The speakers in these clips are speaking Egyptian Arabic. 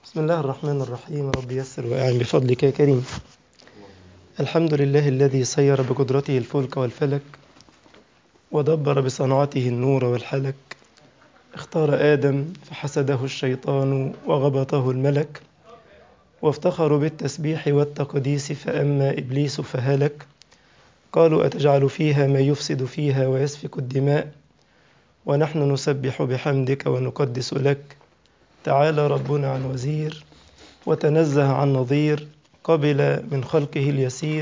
بسم الله الرحمن الرحيم رب يسر وأعن بفضلك يا كريم الحمد لله الذي سير بقدرته الفلك والفلك ودبر بصنعته النور والحلك اختار آدم فحسده الشيطان وغبطه الملك وافتخروا بالتسبيح والتقديس فأما إبليس فهلك قالوا أتجعل فيها ما يفسد فيها ويسفك الدماء ونحن نسبح بحمدك ونقدس لك تعالى ربنا عن وزير وتنزه عن نظير قبل من خلقه اليسير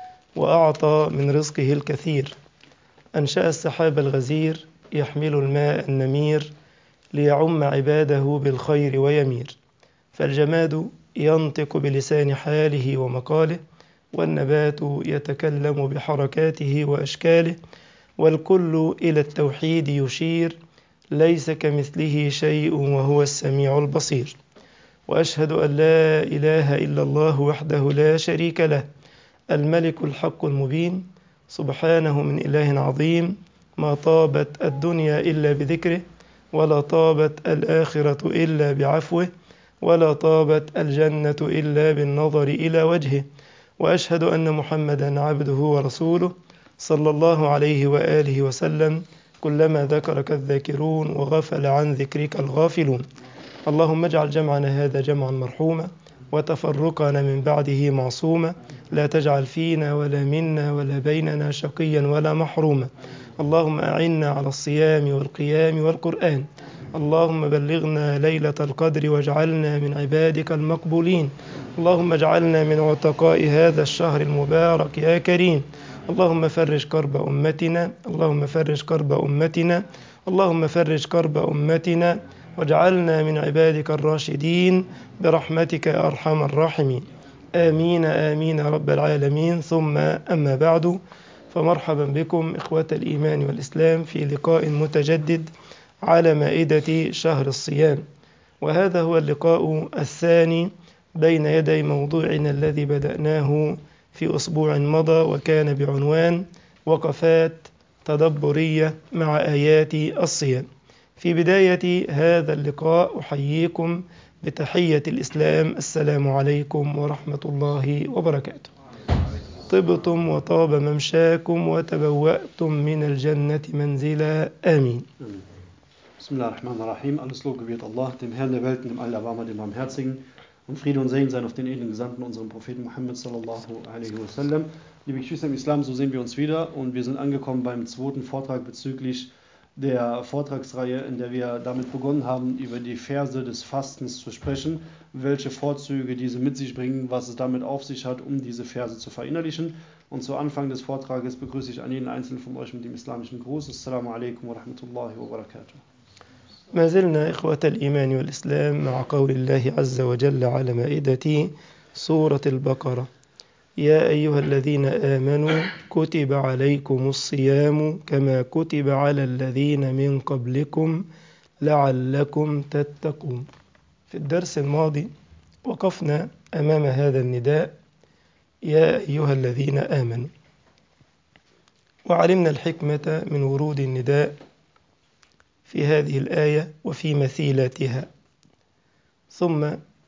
وأعطى من رزقه الكثير أنشأ السحاب الغزير يحمل الماء النمير ليعم عباده بالخير ويمير فالجماد ينطق بلسان حاله ومقاله والنبات يتكلم بحركاته وأشكاله والكل إلى التوحيد يشير ليس كمثله شيء وهو السميع البصير واشهد ان لا اله الا الله وحده لا شريك له الملك الحق المبين سبحانه من اله عظيم ما طابت الدنيا الا بذكره ولا طابت الاخره الا بعفوه ولا طابت الجنه الا بالنظر الى وجهه واشهد ان محمدا عبده ورسوله صلى الله عليه واله وسلم كلما ذكرك الذاكرون وغفل عن ذكرك الغافلون اللهم اجعل جمعنا هذا جمعا مرحوما وتفرقنا من بعده معصوما لا تجعل فينا ولا منا ولا بيننا شقيا ولا محروما اللهم أعنا على الصيام والقيام والقرآن اللهم بلغنا ليلة القدر واجعلنا من عبادك المقبولين اللهم اجعلنا من عتقاء هذا الشهر المبارك يا كريم اللهم فرج كرب أمتنا اللهم فرج كرب أمتنا اللهم فرج كرب أمتنا واجعلنا من عبادك الراشدين برحمتك يا أرحم الراحمين آمين آمين يا رب العالمين ثم أما بعد فمرحبا بكم إخوة الإيمان والإسلام في لقاء متجدد على مائدة شهر الصيام وهذا هو اللقاء الثاني بين يدي موضوعنا الذي بدأناه في أسبوع مضى وكان بعنوان وقفات تدبرية مع آيات الصيام في بداية هذا اللقاء أحييكم بتحية الإسلام السلام عليكم ورحمة الله وبركاته طبتم وطاب ممشاكم وتبوأتم من الجنة منزلا آمين Bismillahirrahmanirrahim. Alles Lob gebührt Allah, dem Herrn der Welten, dem Allerbarmer, dem Barmherzigen. Und Friede und Segen sein auf den edlen Gesandten, unserem Propheten Muhammad sallallahu alaihi wasallam. Liebe Geschwister im Islam, so sehen wir uns wieder und wir sind angekommen beim zweiten Vortrag bezüglich der Vortragsreihe, in der wir damit begonnen haben, über die Verse des Fastens zu sprechen, welche Vorzüge diese mit sich bringen, was es damit auf sich hat, um diese Verse zu verinnerlichen. Und zu Anfang des Vortrages begrüße ich an jeden Einzelnen von euch mit dem islamischen Gruß. Assalamu alaikum wa rahmatullahi wa barakatuh. ما زلنا إخوة الإيمان والإسلام مع قول الله عز وجل على مائدة سورة البقرة يا أيها الذين آمنوا كتب عليكم الصيام كما كتب على الذين من قبلكم لعلكم تتقون في الدرس الماضي وقفنا أمام هذا النداء يا أيها الذين آمنوا وعلمنا الحكمة من ورود النداء في هذه الآية وفي مثيلاتها ثم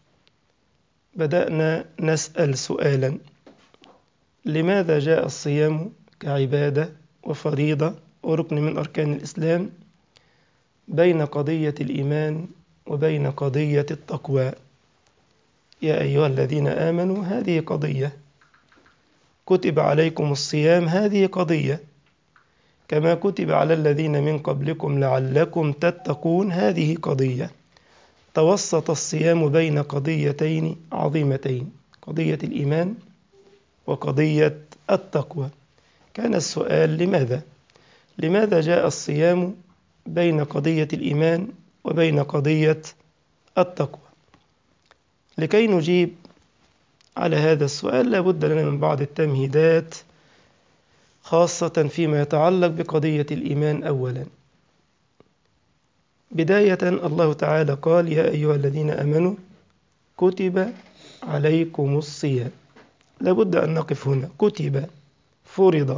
بدأنا نسأل سؤالا لماذا جاء الصيام كعبادة وفريضة وركن من أركان الإسلام بين قضية الإيمان وبين قضية التقوى يا أيها الذين آمنوا هذه قضية كتب عليكم الصيام هذه قضية كما كتب على الذين من قبلكم لعلكم تتقون هذه قضية توسط الصيام بين قضيتين عظيمتين قضية الإيمان وقضية التقوى كان السؤال لماذا؟ لماذا جاء الصيام بين قضية الإيمان وبين قضية التقوى؟ لكي نجيب على هذا السؤال لابد لنا من بعض التمهيدات خاصة فيما يتعلق بقضية الإيمان أولا بداية الله تعالى قال يا أيها الذين آمنوا كتب عليكم الصيام لابد أن نقف هنا كتب فرض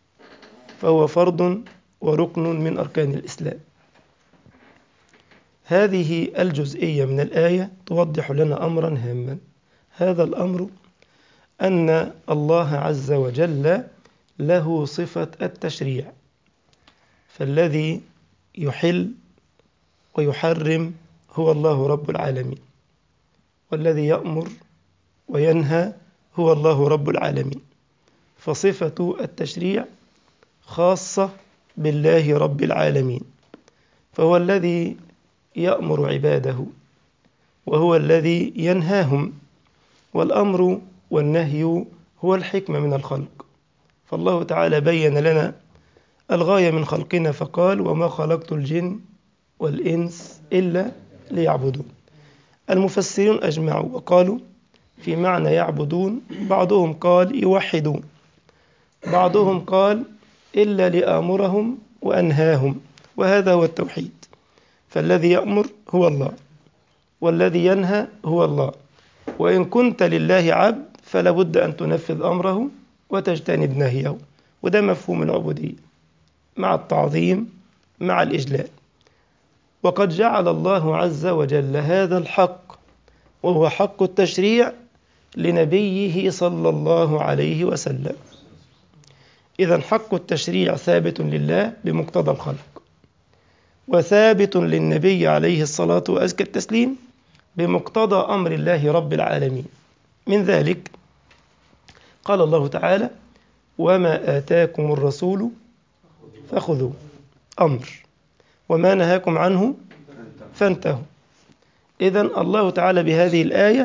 فهو فرض وركن من أركان الإسلام هذه الجزئية من الآية توضح لنا أمرا هاما هذا الأمر أن الله عز وجل له صفة التشريع فالذي يحل ويحرم هو الله رب العالمين والذي يأمر وينهى هو الله رب العالمين فصفة التشريع خاصة بالله رب العالمين فهو الذي يأمر عباده وهو الذي ينهاهم والأمر والنهي هو الحكمة من الخلق فالله تعالى بين لنا الغاية من خلقنا فقال وما خلقت الجن والإنس إلا ليعبدون المفسرون أجمعوا وقالوا في معنى يعبدون بعضهم قال يوحدون بعضهم قال إلا لآمرهم وأنهاهم وهذا هو التوحيد فالذي يأمر هو الله والذي ينهى هو الله وإن كنت لله عبد فلا بد أن تنفذ أمره وتجتنب نهيه وده مفهوم العبودية مع التعظيم مع الإجلال وقد جعل الله عز وجل هذا الحق وهو حق التشريع لنبيه صلى الله عليه وسلم إذا حق التشريع ثابت لله بمقتضى الخلق وثابت للنبي عليه الصلاة وأزكى التسليم بمقتضى أمر الله رب العالمين من ذلك قال الله تعالى وما آتاكم الرسول فخذوه أمر وما نهاكم عنه فانتهوا إذا الله تعالى بهذه الآية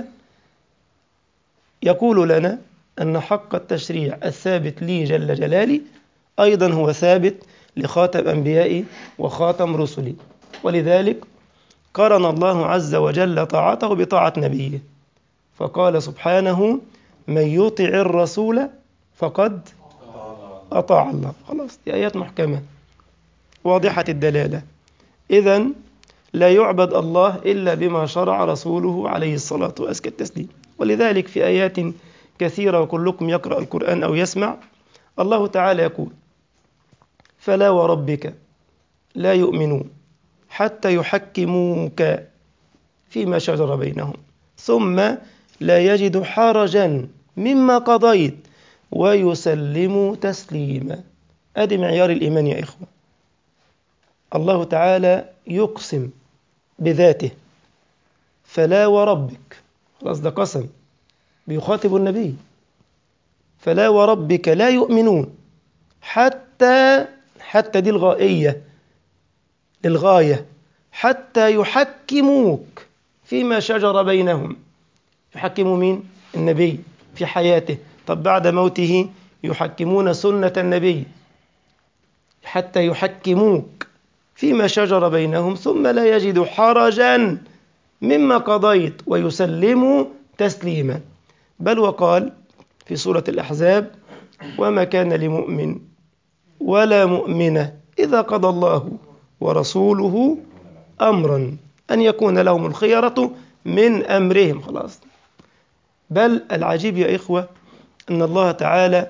يقول لنا أن حق التشريع الثابت لي جل جلالي أيضا هو ثابت لخاتم أنبيائي وخاتم رسلي ولذلك قرن الله عز وجل طاعته بطاعة نبيه فقال سبحانه من يطع الرسول فقد أطاع الله خلاص دي آيات محكمة واضحة الدلالة إذا لا يعبد الله إلا بما شرع رسوله عليه الصلاة وأزكى التسليم ولذلك في آيات كثيرة وكلكم يقرأ القرآن أو يسمع الله تعالى يقول فلا وربك لا يؤمنون حتى يحكموك فيما شجر بينهم ثم لا يجد حرجا مما قضيت ويسلموا تسليما ادي معيار الايمان يا اخوه الله تعالى يقسم بذاته فلا وربك خلاص ده قسم بيخاطب النبي فلا وربك لا يؤمنون حتى حتى دي الغائية للغاية حتى يحكموك فيما شجر بينهم يحكموا مين؟ النبي في حياته طب بعد موته يحكمون سنة النبي حتى يحكموك فيما شجر بينهم ثم لا يجدوا حرجا مما قضيت ويسلموا تسليما بل وقال في سورة الأحزاب وما كان لمؤمن ولا مؤمنة إذا قضى الله ورسوله أمرا أن يكون لهم الخيرة من أمرهم خلاص بل العجيب يا إخوة أن الله تعالى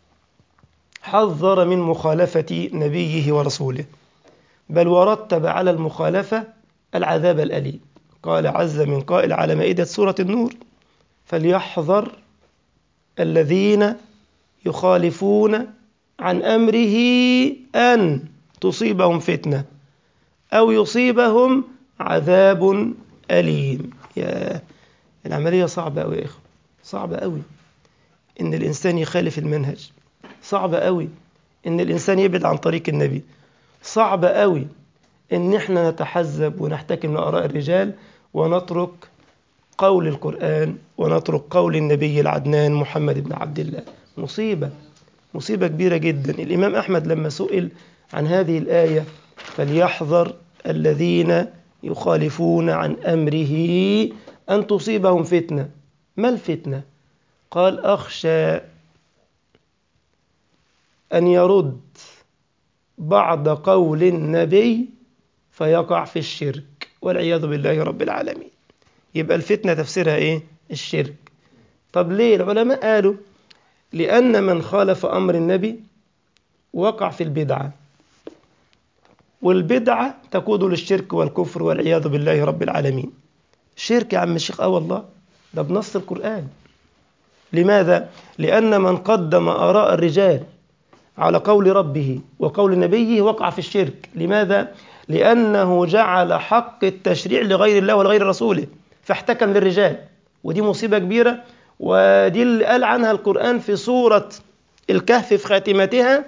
حذر من مخالفة نبيه ورسوله بل ورتب على المخالفة العذاب الأليم قال عز من قائل على مائدة سورة النور فليحذر الذين يخالفون عن أمره أن تصيبهم فتنة أو يصيبهم عذاب أليم يا العملية صعبة أوي يا إخوة صعبة أوي إن الإنسان يخالف المنهج صعبة أوي إن الإنسان يبعد عن طريق النبي صعبة أوي إن إحنا نتحزب ونحتكم لآراء الرجال ونترك قول القرآن ونترك قول النبي العدنان محمد بن عبد الله مصيبة مصيبة كبيرة جدا الإمام أحمد لما سئل عن هذه الآية فليحذر الذين يخالفون عن أمره أن تصيبهم فتنة ما الفتنة؟ قال أخشى أن يرد بعض قول النبي فيقع في الشرك والعياذ بالله رب العالمين يبقى الفتنة تفسيرها إيه؟ الشرك طب ليه العلماء قالوا لأن من خالف أمر النبي وقع في البدعة والبدعة تقود للشرك والكفر والعياذ بالله رب العالمين شرك يا عم الشيخ اه والله ده بنص القرآن لماذا؟ لأن من قدم آراء الرجال على قول ربه وقول نبيه وقع في الشرك لماذا؟ لأنه جعل حق التشريع لغير الله ولغير رسوله فاحتكم للرجال ودي مصيبة كبيرة ودي اللي قال عنها القرآن في سورة الكهف في خاتمتها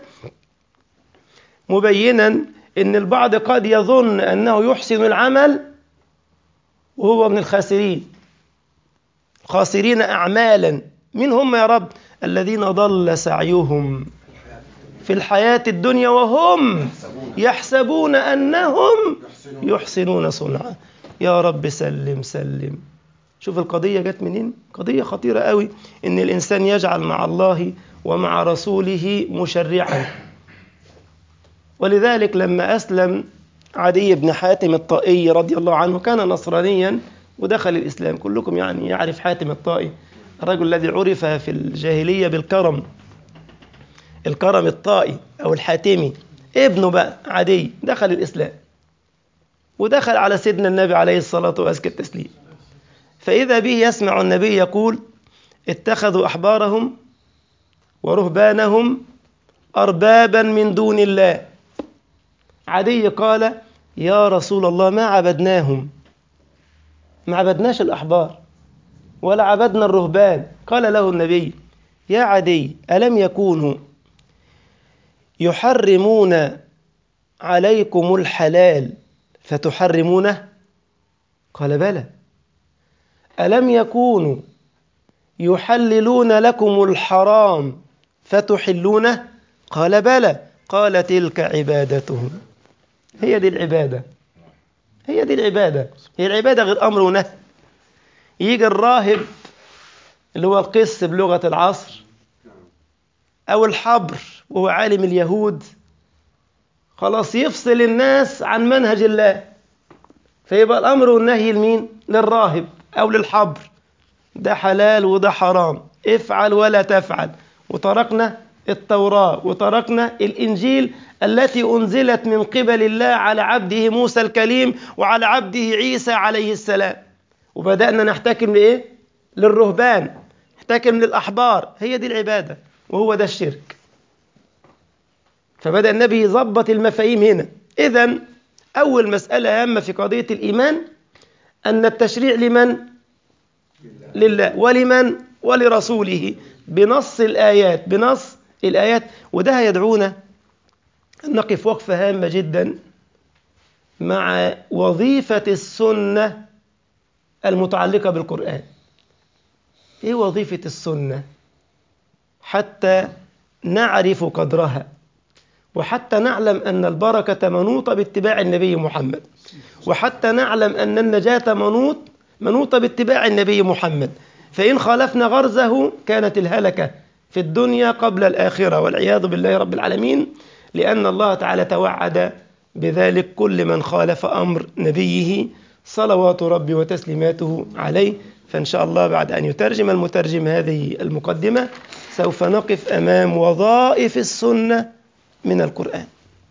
مبينا أن البعض قد يظن أنه يحسن العمل وهو من الخاسرين خاسرين أعمالا من هم يا رب الذين ضل سعيهم في الحياة الدنيا وهم يحسبون أنهم يحسنون صنعا يا رب سلم سلم شوف القضية جت منين قضية خطيرة قوي إن الإنسان يجعل مع الله ومع رسوله مشرعا ولذلك لما أسلم عدي بن حاتم الطائي رضي الله عنه كان نصرانيا ودخل الإسلام كلكم يعني يعرف حاتم الطائي الرجل الذي عرف في الجاهلية بالكرم الكرم الطائي أو الحاتمي ابنه بقى عدي دخل الإسلام ودخل على سيدنا النبي عليه الصلاة وأزكى التسليم فإذا به يسمع النبي يقول اتخذوا أحبارهم ورهبانهم أربابا من دون الله عدي قال يا رسول الله ما عبدناهم ما عبدناش الأحبار ولا عبدنا الرهبان قال له النبي يا عدي ألم يكونوا يحرمون عليكم الحلال فتحرمونه قال بلى ألم يكونوا يحللون لكم الحرام فتحلونه قال بلى قال تلك عبادتهم هي دي العبادة هي دي العبادة هي العبادة غير أمر ونهي يجي الراهب اللي هو القس بلغة العصر أو الحبر وهو عالم اليهود خلاص يفصل الناس عن منهج الله فيبقى الأمر والنهي لمين؟ للراهب أو للحبر ده حلال وده حرام افعل ولا تفعل وتركنا التوراة وتركنا الإنجيل التي أنزلت من قبل الله على عبده موسى الكليم وعلى عبده عيسى عليه السلام وبدأنا نحتكم لإيه؟ للرهبان نحتكم للأحبار هي دي العبادة وهو ده الشرك فبدأ النبي يظبط المفاهيم هنا إذا أول مسألة هامة في قضية الإيمان أن التشريع لمن؟ لله ولمن؟ ولرسوله بنص الآيات بنص الآيات وده هيدعونا أن نقف وقفة هامة جدا مع وظيفة السنة المتعلقة بالقرآن إيه وظيفة السنة حتى نعرف قدرها وحتى نعلم أن البركة منوطة باتباع النبي محمد وحتى نعلم أن النجاة منوط منوطة باتباع النبي محمد فإن خالفنا غرزه كانت الهلكة في الدنيا قبل الآخرة والعياذ بالله رب العالمين لأن الله تعالى توعد بذلك كل من خالف أمر نبيه صلوات ربي وتسليماته عليه فإن شاء الله بعد أن يترجم المترجم هذه المقدمة سوف نقف أمام وظائف السنة من القرآن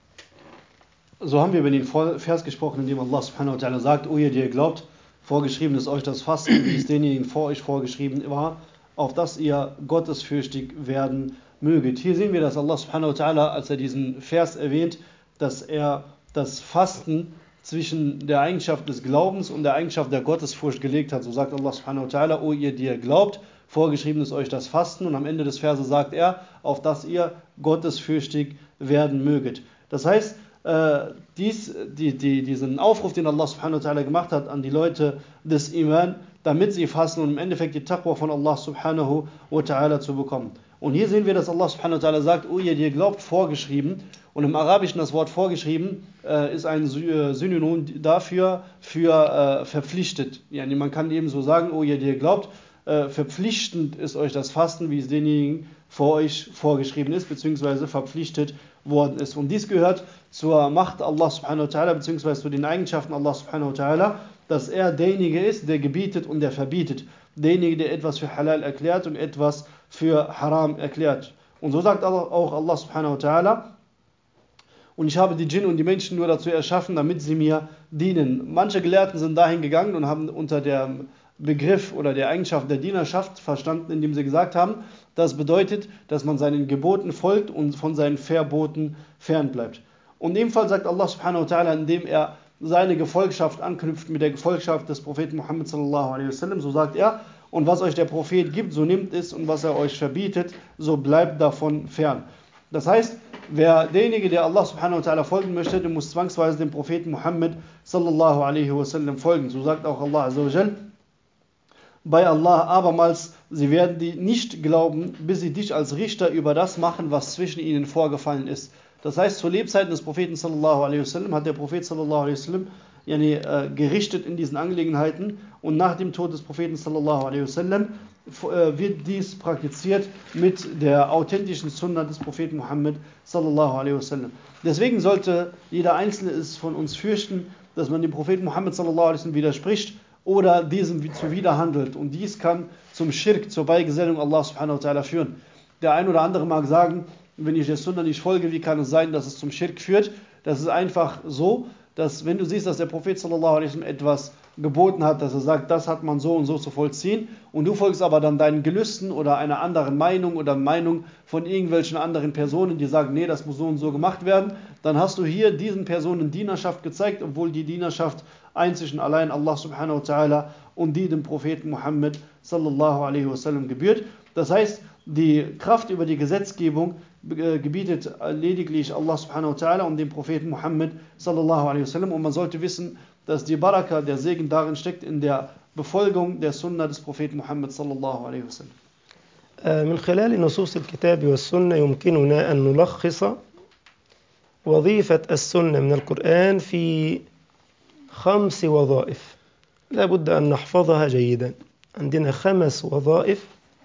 So haben wir über den Vers gesprochen, in dem Allah subhanahu wa ta'ala sagt, O ihr, die ihr glaubt, vorgeschrieben ist euch das Fasten, wie es denjenigen vor euch vorgeschrieben war, auf dass ihr gottesfürchtig werden möget. Hier sehen wir, dass Allah subhanahu wa ta'ala, als er diesen Vers erwähnt, dass er das Fasten zwischen der Eigenschaft des Glaubens und der Eigenschaft der Gottesfurcht gelegt hat. So sagt Allah subhanahu wa ta'ala, O ihr, die ihr glaubt, vorgeschrieben ist euch das Fasten und am Ende des Verses sagt er, auf dass ihr gottesfürchtig werden möget. Das heißt, äh, dies, die, die, diesen Aufruf, den Allah subhanahu wa ta'ala gemacht hat an die Leute des Iman, damit sie fasten und im Endeffekt die Taqwa von Allah subhanahu wa ta'ala zu bekommen. Und hier sehen wir, dass Allah subhanahu wa ta'ala sagt, oh ihr, die ihr glaubt, vorgeschrieben. Und im Arabischen das Wort vorgeschrieben äh, ist ein Synonym dafür, für äh, verpflichtet. Yani man kann eben so sagen, oh ihr, die ihr glaubt, äh, verpflichtend ist euch das Fasten, wie es denjenigen vor euch vorgeschrieben ist, beziehungsweise verpflichtet worden ist. Und dies gehört zur Macht Allah subhanahu wa ta'ala, beziehungsweise zu den Eigenschaften Allah subhanahu wa ta'ala, dass er derjenige ist, der gebietet und der verbietet. Derjenige, der etwas für halal erklärt und etwas für haram erklärt. Und so sagt auch Allah subhanahu wa ta'ala, und ich habe die Djinn und die Menschen nur dazu erschaffen, damit sie mir dienen. Manche Gelehrten sind dahin gegangen und haben unter dem Begriff oder der Eigenschaft der Dienerschaft verstanden, indem sie gesagt haben, das bedeutet, dass man seinen Geboten folgt und von seinen Verboten fernbleibt. Und in dem Fall sagt Allah subhanahu wa ta'ala, indem er seine Gefolgschaft anknüpft mit der Gefolgschaft des Propheten Muhammad sallallahu alaihi wasallam, so sagt er, und was euch der Prophet gibt, so nimmt es und was er euch verbietet, so bleibt davon fern. Das heißt, wer derjenige, der Allah subhanahu wa ta'ala folgen möchte, der muss zwangsweise dem Propheten Muhammad sallallahu alaihi wasallam folgen. So sagt auch Allah azza wa jal, bei Allah abermals, sie werden die nicht glauben, bis sie dich als Richter über das machen, was zwischen ihnen vorgefallen ist. Das heißt, zur Lebzeiten des Propheten sallallahu alaihi wasallam hat der Prophet sallallahu alaihi wasallam yani, äh, gerichtet in diesen Angelegenheiten und nach dem Tod des Propheten sallallahu alaihi wasallam äh, wird dies praktiziert mit der authentischen Sunna des Propheten Muhammad sallallahu alaihi wasallam. Deswegen sollte jeder Einzelne es von uns fürchten, dass man dem Propheten Muhammad sallallahu alaihi wasallam widerspricht oder diesem zuwiderhandelt. Und dies kann zum Schirk, zur Beigesellung Allah subhanahu wa ta'ala führen. Der ein oder andere mag sagen, wenn ich der Sunna nicht folge, wie kann es sein, dass es zum Schirk führt? Das ist einfach so, dass wenn du siehst, dass der Prophet sallallahu alaihi wasallam etwas geboten hat, dass er sagt, das hat man so und so zu vollziehen, und du folgst aber dann deinen Gelüsten oder einer anderen Meinung oder Meinung von irgendwelchen anderen Personen, die sagen, nee, das muss so und so gemacht werden, dann hast du hier diesen Personen Dienerschaft gezeigt, obwohl die Dienerschaft einzig und allein Allah subhanahu wa ta'ala und die dem Propheten Muhammad sallallahu alaihi wasallam gebührt. Das heißt, die Kraft über die Gesetzgebung äh, gebietet lediglich Allah subhanahu wa ta'ala und dem Propheten Muhammad sallallahu alaihi wasallam und man sollte wissen, dass die Baraka, der Segen darin steckt in der Befolgung der Sunna des Propheten Muhammad sallallahu alaihi wasallam. من خلال نصوص الكتاب والسنة يمكننا أن نلخص وظيفة السنة من القرآن في خمس وظائف لا بد أن نحفظها جيدا عندنا خمس وظائف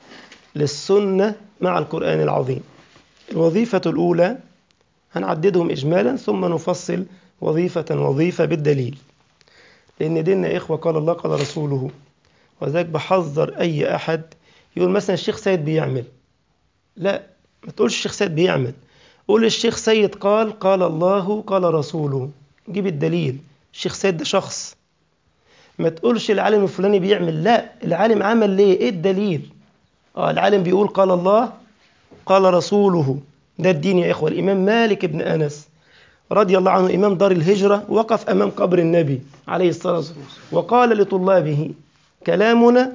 للسنة مع القرآن العظيم الوظيفة الأولى هنعددهم إجمالا ثم نفصل وظيفة وظيفة بالدليل لأن ديننا إخوة قال الله قال رسوله وذلك بحذر أي أحد يقول مثلا الشيخ سيد بيعمل لا ما تقولش الشيخ سيد بيعمل قول الشيخ سيد قال قال الله قال رسوله جيب الدليل الشيخ سيد ده شخص ما تقولش العالم الفلاني بيعمل لا العالم عمل ليه ايه الدليل اه العالم بيقول قال الله قال رسوله ده الدين يا إخوة الإمام مالك بن أنس رضي الله عنه إمام دار الهجرة وقف أمام قبر النبي عليه الصلاة والسلام وقال لطلابه كلامنا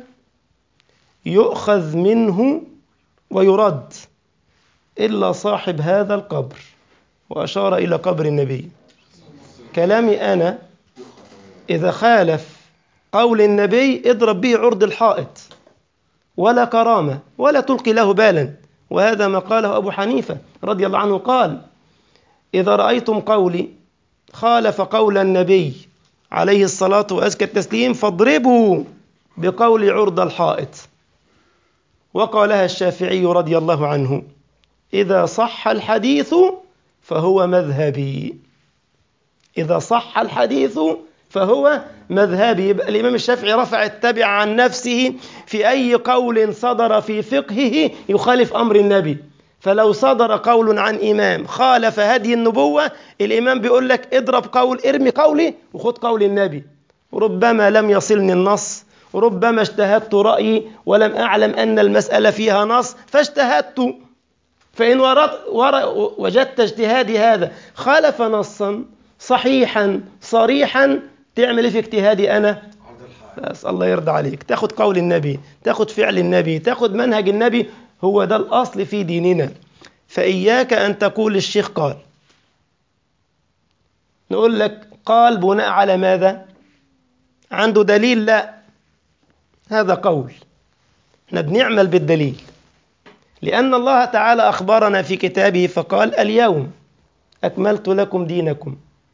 يؤخذ منه ويرد إلا صاحب هذا القبر وأشار إلى قبر النبي كلامي أنا إذا خالف قول النبي اضرب به عرض الحائط ولا كرامة ولا تلقي له بالا وهذا ما قاله أبو حنيفة رضي الله عنه قال إذا رأيتم قولي خالف قول النبي عليه الصلاة وأزكى التسليم فاضربوا بقول عرض الحائط وقالها الشافعي رضي الله عنه إذا صح الحديث فهو مذهبي إذا صح الحديث فهو مذهبي يبقى الإمام الشافعي رفع التبع عن نفسه في أي قول صدر في فقهه يخالف أمر النبي فلو صدر قول عن إمام خالف هدي النبوة الإمام بيقول لك اضرب قول ارمي قولي وخد قول النبي ربما لم يصلني النص ربما اجتهدت رأيي ولم أعلم أن المسألة فيها نص فاجتهدت فإن وجدت اجتهادي هذا خالف نصا صحيحا صريحا تعمل ايه في اجتهادي انا بس الله يرضى عليك تاخد قول النبي تاخد فعل النبي تاخد منهج النبي هو ده الاصل في ديننا فاياك ان تقول الشيخ قال نقول لك قال بناء على ماذا عنده دليل لا هذا قول احنا بنعمل بالدليل لان الله تعالى اخبرنا في كتابه فقال اليوم اكملت لكم دينكم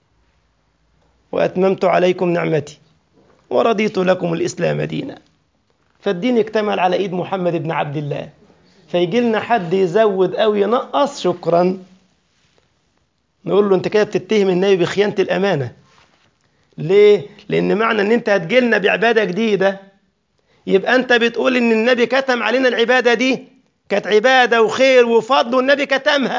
وأتممت عليكم نعمتي ورضيت لكم الإسلام دينا فالدين اكتمل على إيد محمد بن عبد الله فيجي لنا حد يزود أو ينقص شكرا نقول له أنت كده بتتهم النبي بخيانة الأمانة ليه؟ لأن معنى أن أنت هتجيلنا بعبادة جديدة يبقى أنت بتقول أن النبي كتم علينا العبادة دي كانت عبادة وخير وفضل والنبي كتمها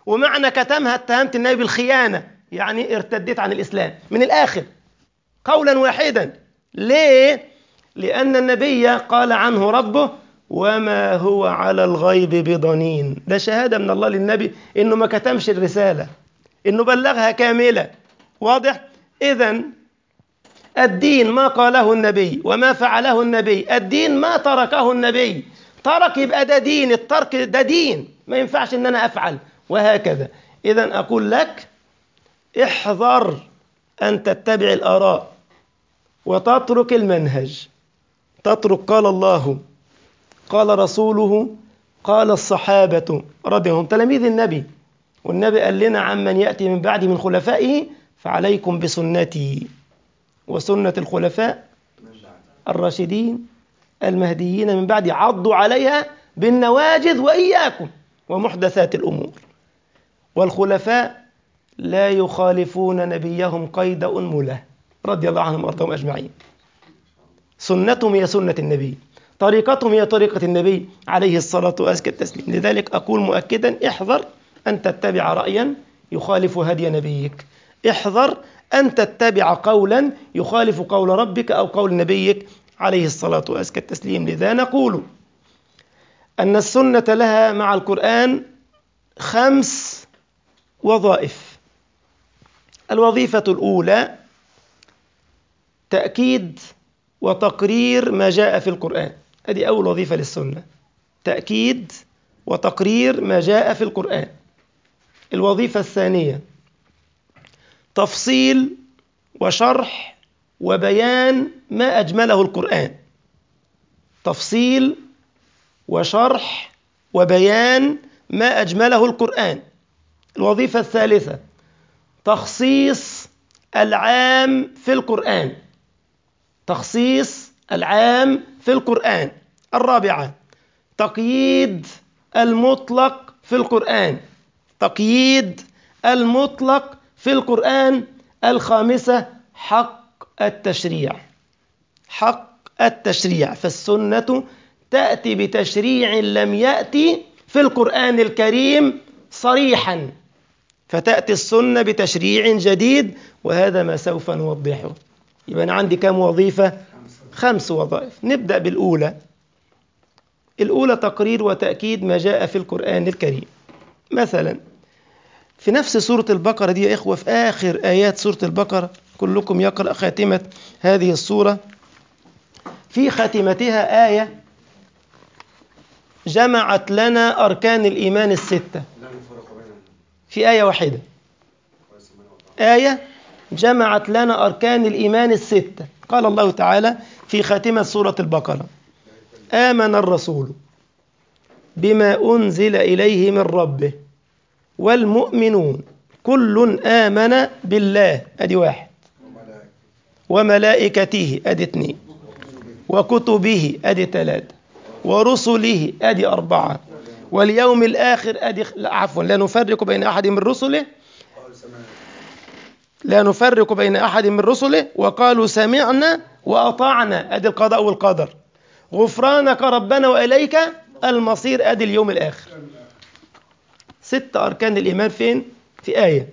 ومعنى كتمها اتهمت النبي بالخيانة يعني ارتديت عن الإسلام من الآخر قولا واحدا ليه؟ لأن النبي قال عنه ربه وما هو على الغيب بضنين ده شهادة من الله للنبي إنه ما كتمش الرسالة إنه بلغها كاملة واضح؟ إذا الدين ما قاله النبي وما فعله النبي الدين ما تركه النبي ترك يبقى ده دين الترك ده دين ما ينفعش ان انا افعل وهكذا اذا اقول لك احذر ان تتبع الاراء وتترك المنهج تترك قال الله قال رسوله قال الصحابة رضي هم تلاميذ النبي والنبي قال لنا عمن يأتي من بعد من خلفائه فعليكم بسنتي وسنة الخلفاء الراشدين المهديين من بعد عضوا عليها بالنواجذ وإياكم ومحدثات الأمور والخلفاء لا يخالفون نبيهم قيد أنملة رضي الله عنهم وأرضاهم أجمعين سنتهم هي سنة النبي طريقتهم هي طريقة النبي عليه الصلاة وأزكى التسليم لذلك أقول مؤكدا احذر أن تتبع رأيا يخالف هدي نبيك احذر أن تتبع قولا يخالف قول ربك أو قول نبيك عليه الصلاة وأزكى التسليم لذا نقول أن السنة لها مع القرآن خمس وظائف الوظيفة الأولى تأكيد وتقرير ما جاء في القرآن هذه أول وظيفة للسنة تأكيد وتقرير ما جاء في القرآن الوظيفة الثانية تفصيل وشرح وبيان ما أجمله القرآن تفصيل وشرح وبيان ما أجمله القرآن الوظيفة الثالثة تخصيص العام في القرآن تخصيص العام في القرآن الرابعة تقييد المطلق في القرآن تقييد المطلق في القرآن الخامسة حق التشريع حق التشريع فالسنة تأتي بتشريع لم يأتي في القرآن الكريم صريحا فتأتي السنة بتشريع جديد وهذا ما سوف نوضحه يبقى أنا عندي كم وظيفة خمس وظائف نبدأ بالأولى الأولى تقرير وتأكيد ما جاء في القرآن الكريم مثلا في نفس سورة البقرة دي يا إخوة في آخر آيات سورة البقرة كلكم يقرأ خاتمة هذه السورة في خاتمتها آية جمعت لنا أركان الإيمان الستة في آية واحدة آية جمعت لنا أركان الإيمان الستة قال الله تعالى في خاتمة سورة البقرة آمن الرسول بما أنزل إليه من ربه والمؤمنون كل آمن بالله أدي واحد وملائكته أدي اثنين وكتبه أدي ثلاثة ورسله أدي أربعة واليوم الآخر أدي عفوا لا نفرق بين أحد من رسله لا نفرق بين أحد من رسله وقالوا سمعنا وأطعنا أدي القضاء والقدر غفرانك ربنا وإليك المصير أدي اليوم الآخر ست أركان الإيمان فين؟ في آية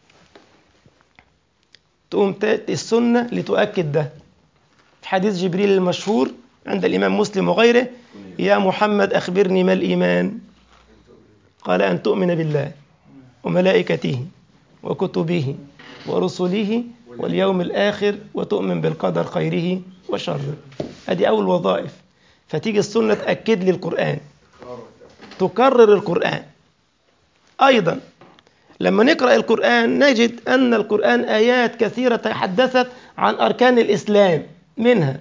تقوم تأتي السنة لتؤكد ده في حديث جبريل المشهور عند الإمام مسلم وغيره يا محمد أخبرني ما الإيمان قال أن تؤمن بالله وملائكته وكتبه ورسله واليوم الآخر وتؤمن بالقدر خيره وشره هذه أول وظائف فتيجي السنة تأكد لي القرآن تكرر القرآن أيضا لما نقرأ القرآن نجد أن القرآن آيات كثيرة تحدثت عن أركان الإسلام منها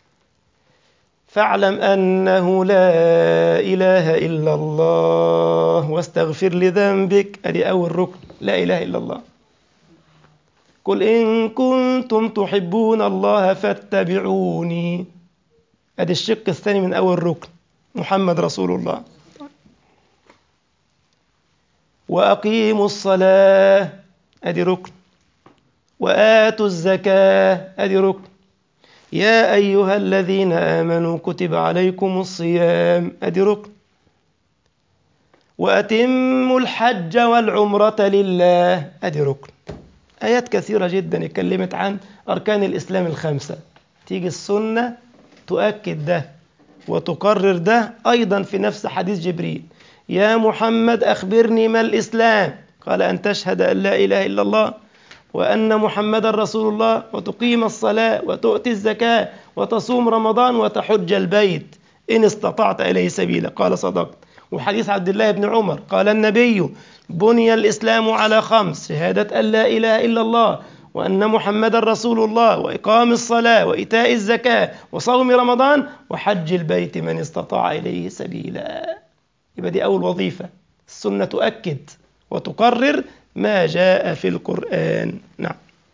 فاعلم أنه لا إله إلا الله واستغفر لذنبك أدي أول ركن لا إله إلا الله قل إن كنتم تحبون الله فاتبعوني أدي الشق الثاني من أول ركن محمد رسول الله وأقيموا الصلاة أدي ركن وآتوا الزكاة أدي ركن يا أيها الذين آمنوا كتب عليكم الصيام أدي ركن وأتموا الحج والعمرة لله أدي ركن آيات كثيرة جدا اتكلمت عن أركان الإسلام الخمسة تيجي السنة تؤكد ده وتقرر ده أيضا في نفس حديث جبريل يا محمد أخبرني ما الإسلام قال أن تشهد أن لا إله إلا الله وأن محمدا رسول الله وتقيم الصلاة وتؤتي الزكاة وتصوم رمضان وتحج البيت إن استطعت إليه سبيلا قال صدقت وحديث عبد الله بن عمر قال النبي بني الإسلام على خمس شهادة أن لا إله إلا الله وأن محمدا رسول الله وإقام الصلاة وإيتاء الزكاة وصوم رمضان وحج البيت من استطاع إليه سبيلا يبقى دي أول وظيفة السنة تؤكد وتقرر ما جاء في القرآن نعم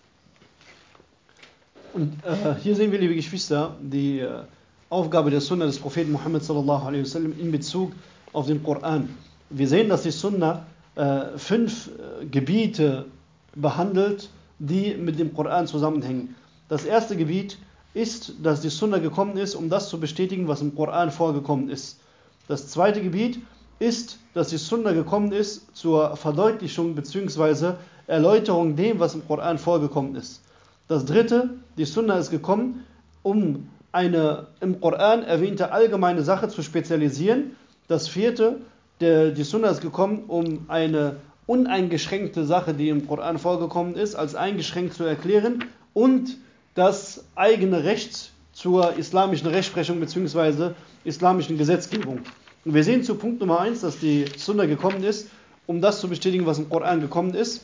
Und äh, hier sehen wir, liebe Geschwister, die äh, Aufgabe der Sunna des Propheten Muhammad sallallahu alaihi wasallam in Bezug auf den Koran. Wir sehen, dass die Sunna äh, fünf äh, Gebiete behandelt, die mit dem Koran zusammenhängen. Das erste Gebiet ist, dass die Sunna gekommen ist, um das zu bestätigen, was im Koran vorgekommen ist. Das zweite Gebiet ist, dass die Sunna gekommen ist zur Verdeutlichung bzw. Erläuterung dem, was im Koran vorgekommen ist. Das dritte, die Sunna ist gekommen, um eine im Koran erwähnte allgemeine Sache zu spezialisieren. Das vierte, der, die Sunna ist gekommen, um eine uneingeschränkte Sache, die im Koran vorgekommen ist, als eingeschränkt zu erklären und das eigene Recht zur islamischen Rechtsprechung bzw. islamischen Gesetzgebung. Und wir sehen zu Punkt Nummer 1, dass die Sunna gekommen ist, um das zu bestätigen, was im Koran gekommen ist.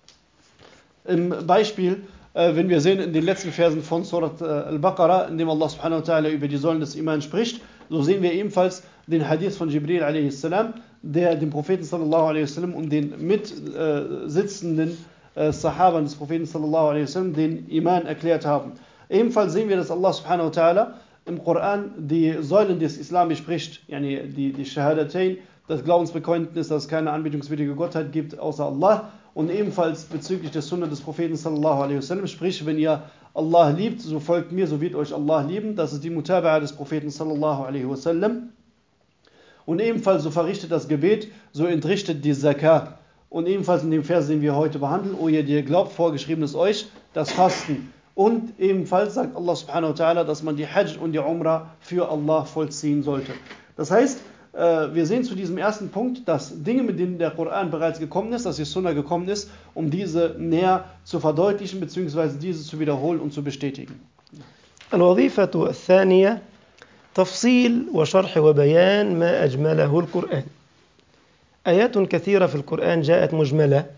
Im Beispiel, äh, wenn wir sehen in den letzten Versen von Surat äh, Al-Baqarah, in dem Allah subhanahu wa ta'ala über die Säulen des Iman spricht, so sehen wir ebenfalls den Hadith von Jibril a.s., der dem Propheten sallallahu alaihi wasallam und den mitsitzenden äh, Sahabern des Propheten sallallahu alaihi wasallam den Iman erklärt haben. Ebenfalls sehen wir, dass Allah subhanahu wa ta'ala im Koran die Säulen des Islam bespricht, yani die, die Shahadatain, das Glaubensbekenntnis, dass es keine anbetungswürdige Gottheit gibt außer Allah und ebenfalls bezüglich der Sunna des Propheten sallallahu alaihi wasallam, sprich, wenn ihr Allah liebt, so folgt mir, so wird euch Allah lieben. Das ist die Mutaba'a des Propheten sallallahu alaihi wasallam. Und ebenfalls so verrichtet das Gebet, so entrichtet die Zakah. Und ebenfalls in dem Vers, den wir heute behandeln, O ihr, die ihr glaubt, vorgeschrieben ist euch das Fasten. Und ebenfalls sagt Allah subhanahu wa ta'ala, dass man die Hajj und die Umrah für Allah vollziehen sollte. Das heißt, äh, wir sehen zu diesem ersten Punkt, dass Dinge, mit denen der Koran bereits gekommen ist, dass die Sunna gekommen ist, um diese näher zu verdeutlichen bzw. diese zu wiederholen und zu bestätigen. الوظيفة الثانية تفصيل وشرح وبيان ما أجمله القرآن آيات كثيرة في القرآن جاءت مجملة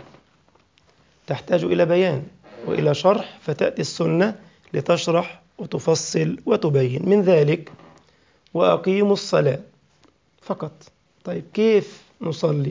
تحتاج إلى بيان وإلى شرح فتأتي السنة لتشرح وتفصل وتبين من ذلك وأقيموا الصلاة فقط طيب كيف نصلي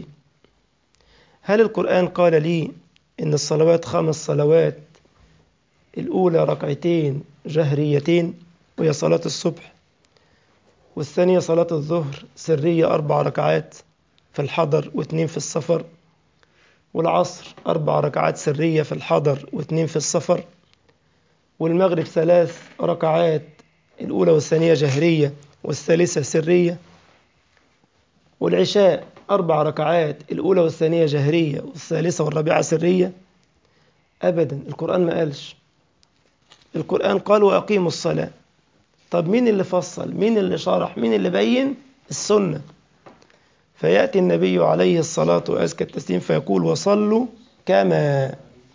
هل القرآن قال لي إن الصلوات خمس صلوات الأولى ركعتين جهريتين وهي صلاة الصبح والثانية صلاة الظهر سرية أربع ركعات في الحضر واثنين في السفر والعصر أربع ركعات سرية في الحضر واثنين في السفر والمغرب ثلاث ركعات الأولى والثانية جهرية والثالثة سرية والعشاء أربع ركعات الأولى والثانية جهرية والثالثة والرابعة سرية أبدا القرآن ما قالش القرآن قال وأقيموا الصلاة طب مين اللي فصل مين اللي شرح مين اللي بين السنة فيأتي النبي عليه الصلاة وأزكى التسليم فيقول وصلوا كما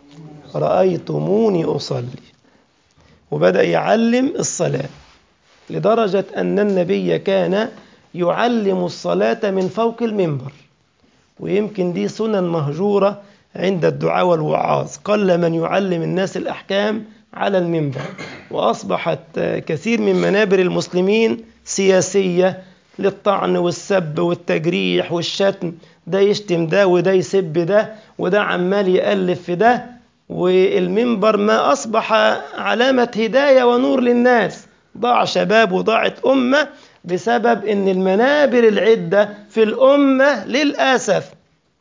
رأيتموني أصلي وبدأ يعلم الصلاة لدرجة أن النبي كان يعلم الصلاة من فوق المنبر ويمكن دي سنن مهجورة عند الدعاء والوعاظ قل من يعلم الناس الأحكام على المنبر وأصبحت كثير من منابر المسلمين سياسية للطعن والسب والتجريح والشتم ده يشتم ده وده يسب ده وده عمال يألف في ده والمنبر ما أصبح علامة هداية ونور للناس ضاع شباب وضاعت أمة بسبب أن المنابر العدة في الأمة للأسف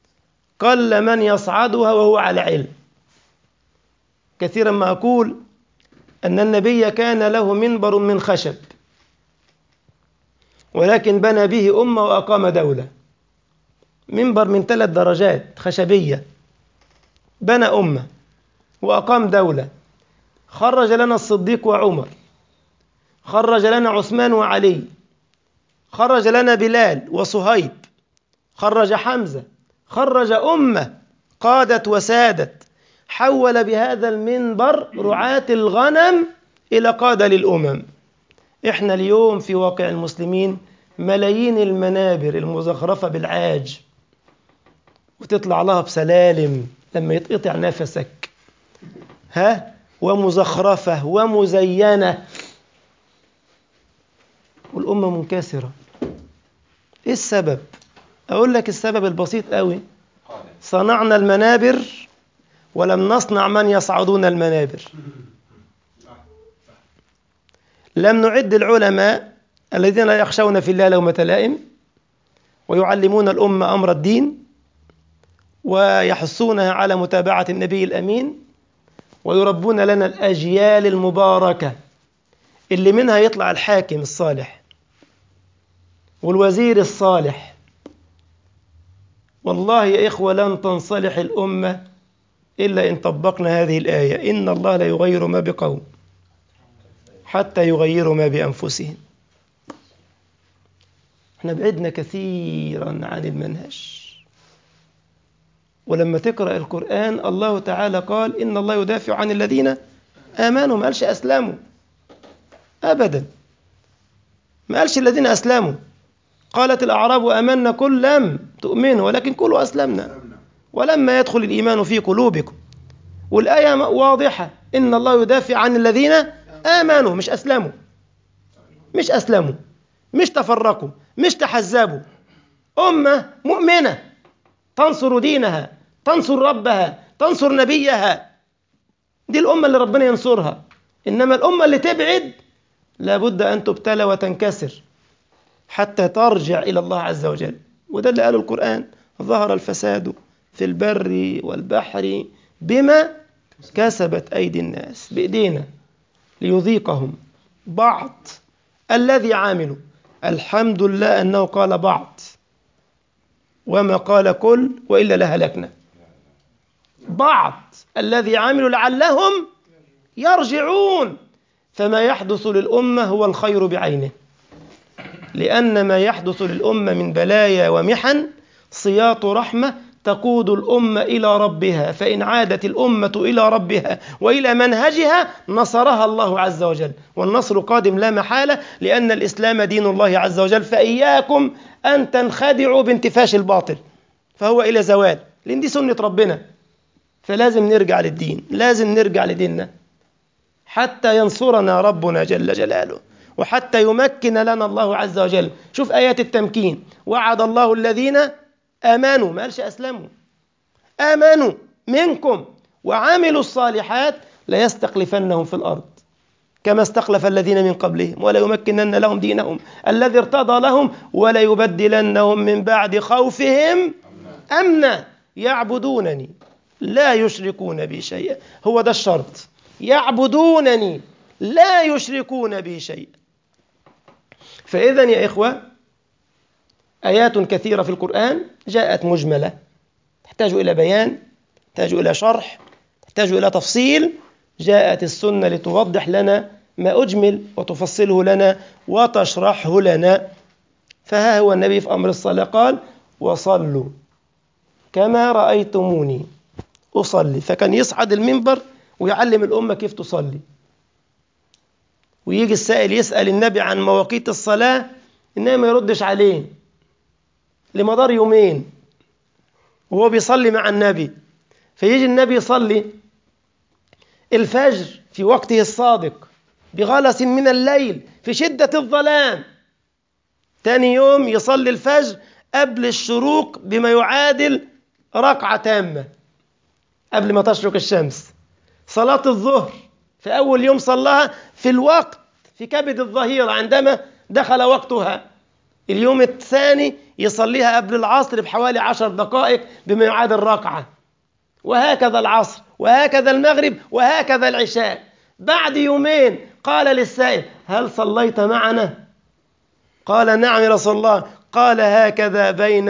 قل من يصعدها وهو على علم كثيرا ما أقول أن النبي كان له منبر من خشب ولكن بنى به أمة وأقام دولة منبر من ثلاث درجات خشبية بنى أمة وأقام دولة خرج لنا الصديق وعمر خرج لنا عثمان وعلي خرج لنا بلال وصهيب خرج حمزة خرج أمة قادت وسادت حول بهذا المنبر رعاة الغنم إلى قادة للأمم إحنا اليوم في واقع المسلمين ملايين المنابر المزخرفة بالعاج وتطلع لها بسلالم لما يتقطع نفسك ها ومزخرفة ومزينة والأمة منكسرة إيه السبب؟ أقول لك السبب البسيط قوي صنعنا المنابر ولم نصنع من يصعدون المنابر لم نعد العلماء الذين لا يخشون في الله لومة لائم ويعلمون الأمة أمر الدين ويحثونها على متابعة النبي الأمين ويربون لنا الأجيال المباركة اللي منها يطلع الحاكم الصالح والوزير الصالح والله يا إخوة لن تنصلح الأمة إلا إن طبقنا هذه الآية إن الله لا يغير ما بقوم حتى يغيروا ما بأنفسهم احنا بعدنا كثيرا عن المنهج ولما تقرأ القرآن الله تعالى قال إن الله يدافع عن الذين آمنوا ما قالش أسلموا أبدا ما قالش الذين أسلموا قالت الأعراب آمنا كل لم تؤمنوا ولكن كلوا أسلمنا ولما يدخل الإيمان في قلوبكم والآية واضحة إن الله يدافع عن الذين آمنوا مش أسلموا مش أسلموا مش تفرقوا مش تحزبوا أمة مؤمنة تنصر دينها تنصر ربها تنصر نبيها دي الأمة اللي ربنا ينصرها إنما الأمة اللي تبعد لابد أن تبتلى وتنكسر حتى ترجع إلى الله عز وجل وده اللي قاله القرآن ظهر الفساد في البر والبحر بما كسبت أيدي الناس بإيدينا ليذيقهم بعض الذي عاملوا الحمد لله أنه قال بعض وما قال كل وإلا لهلكنا بعض الذي عملوا لعلهم يرجعون فما يحدث للأمة هو الخير بعينه لأن ما يحدث للأمة من بلايا ومحن صياط رحمة تقود الأمة إلى ربها فإن عادت الأمة إلى ربها وإلى منهجها نصرها الله عز وجل والنصر قادم لا محالة لأن الإسلام دين الله عز وجل فإياكم أن تنخدعوا بانتفاش الباطل فهو إلى زوال لأن دي سنة ربنا فلازم نرجع للدين لازم نرجع لديننا حتى ينصرنا ربنا جل جلاله وحتى يمكن لنا الله عز وجل شوف آيات التمكين وعد الله الذين آمنوا ما قالش أسلموا آمنوا منكم وعملوا الصالحات ليستخلفنهم في الأرض كما استخلف الذين من قبلهم ولا يمكنن لهم دينهم الذي ارتضى لهم ولا يبدلنهم من بعد خوفهم أمنا يعبدونني لا يشركون بي شيئا هو ده الشرط يعبدونني لا يشركون بي شيئا فإذا يا إخوة آيات كثيرة في القرآن جاءت مجملة تحتاج إلى بيان تحتاج إلى شرح تحتاج إلى تفصيل جاءت السنة لتوضح لنا ما أجمل وتفصله لنا وتشرحه لنا فها هو النبي في أمر الصلاة قال وصلوا كما رأيتموني أصلي فكان يصعد المنبر ويعلم الأمة كيف تصلي ويجي السائل يسأل النبي عن مواقيت الصلاة إنما ما يردش عليه لمدار يومين وهو بيصلي مع النبي فيجي النبي يصلي الفجر في وقته الصادق بغلس من الليل في شدة الظلام تاني يوم يصلي الفجر قبل الشروق بما يعادل ركعة تامة قبل ما تشرق الشمس صلاة الظهر في أول يوم صلاها في الوقت في كبد الظهيرة عندما دخل وقتها اليوم الثاني يصليها قبل العصر بحوالي عشر دقائق بما يعادل ركعة وهكذا العصر وهكذا المغرب وهكذا العشاء بعد يومين قال للسائل هل صليت معنا قال نعم يا رسول الله قال هكذا بين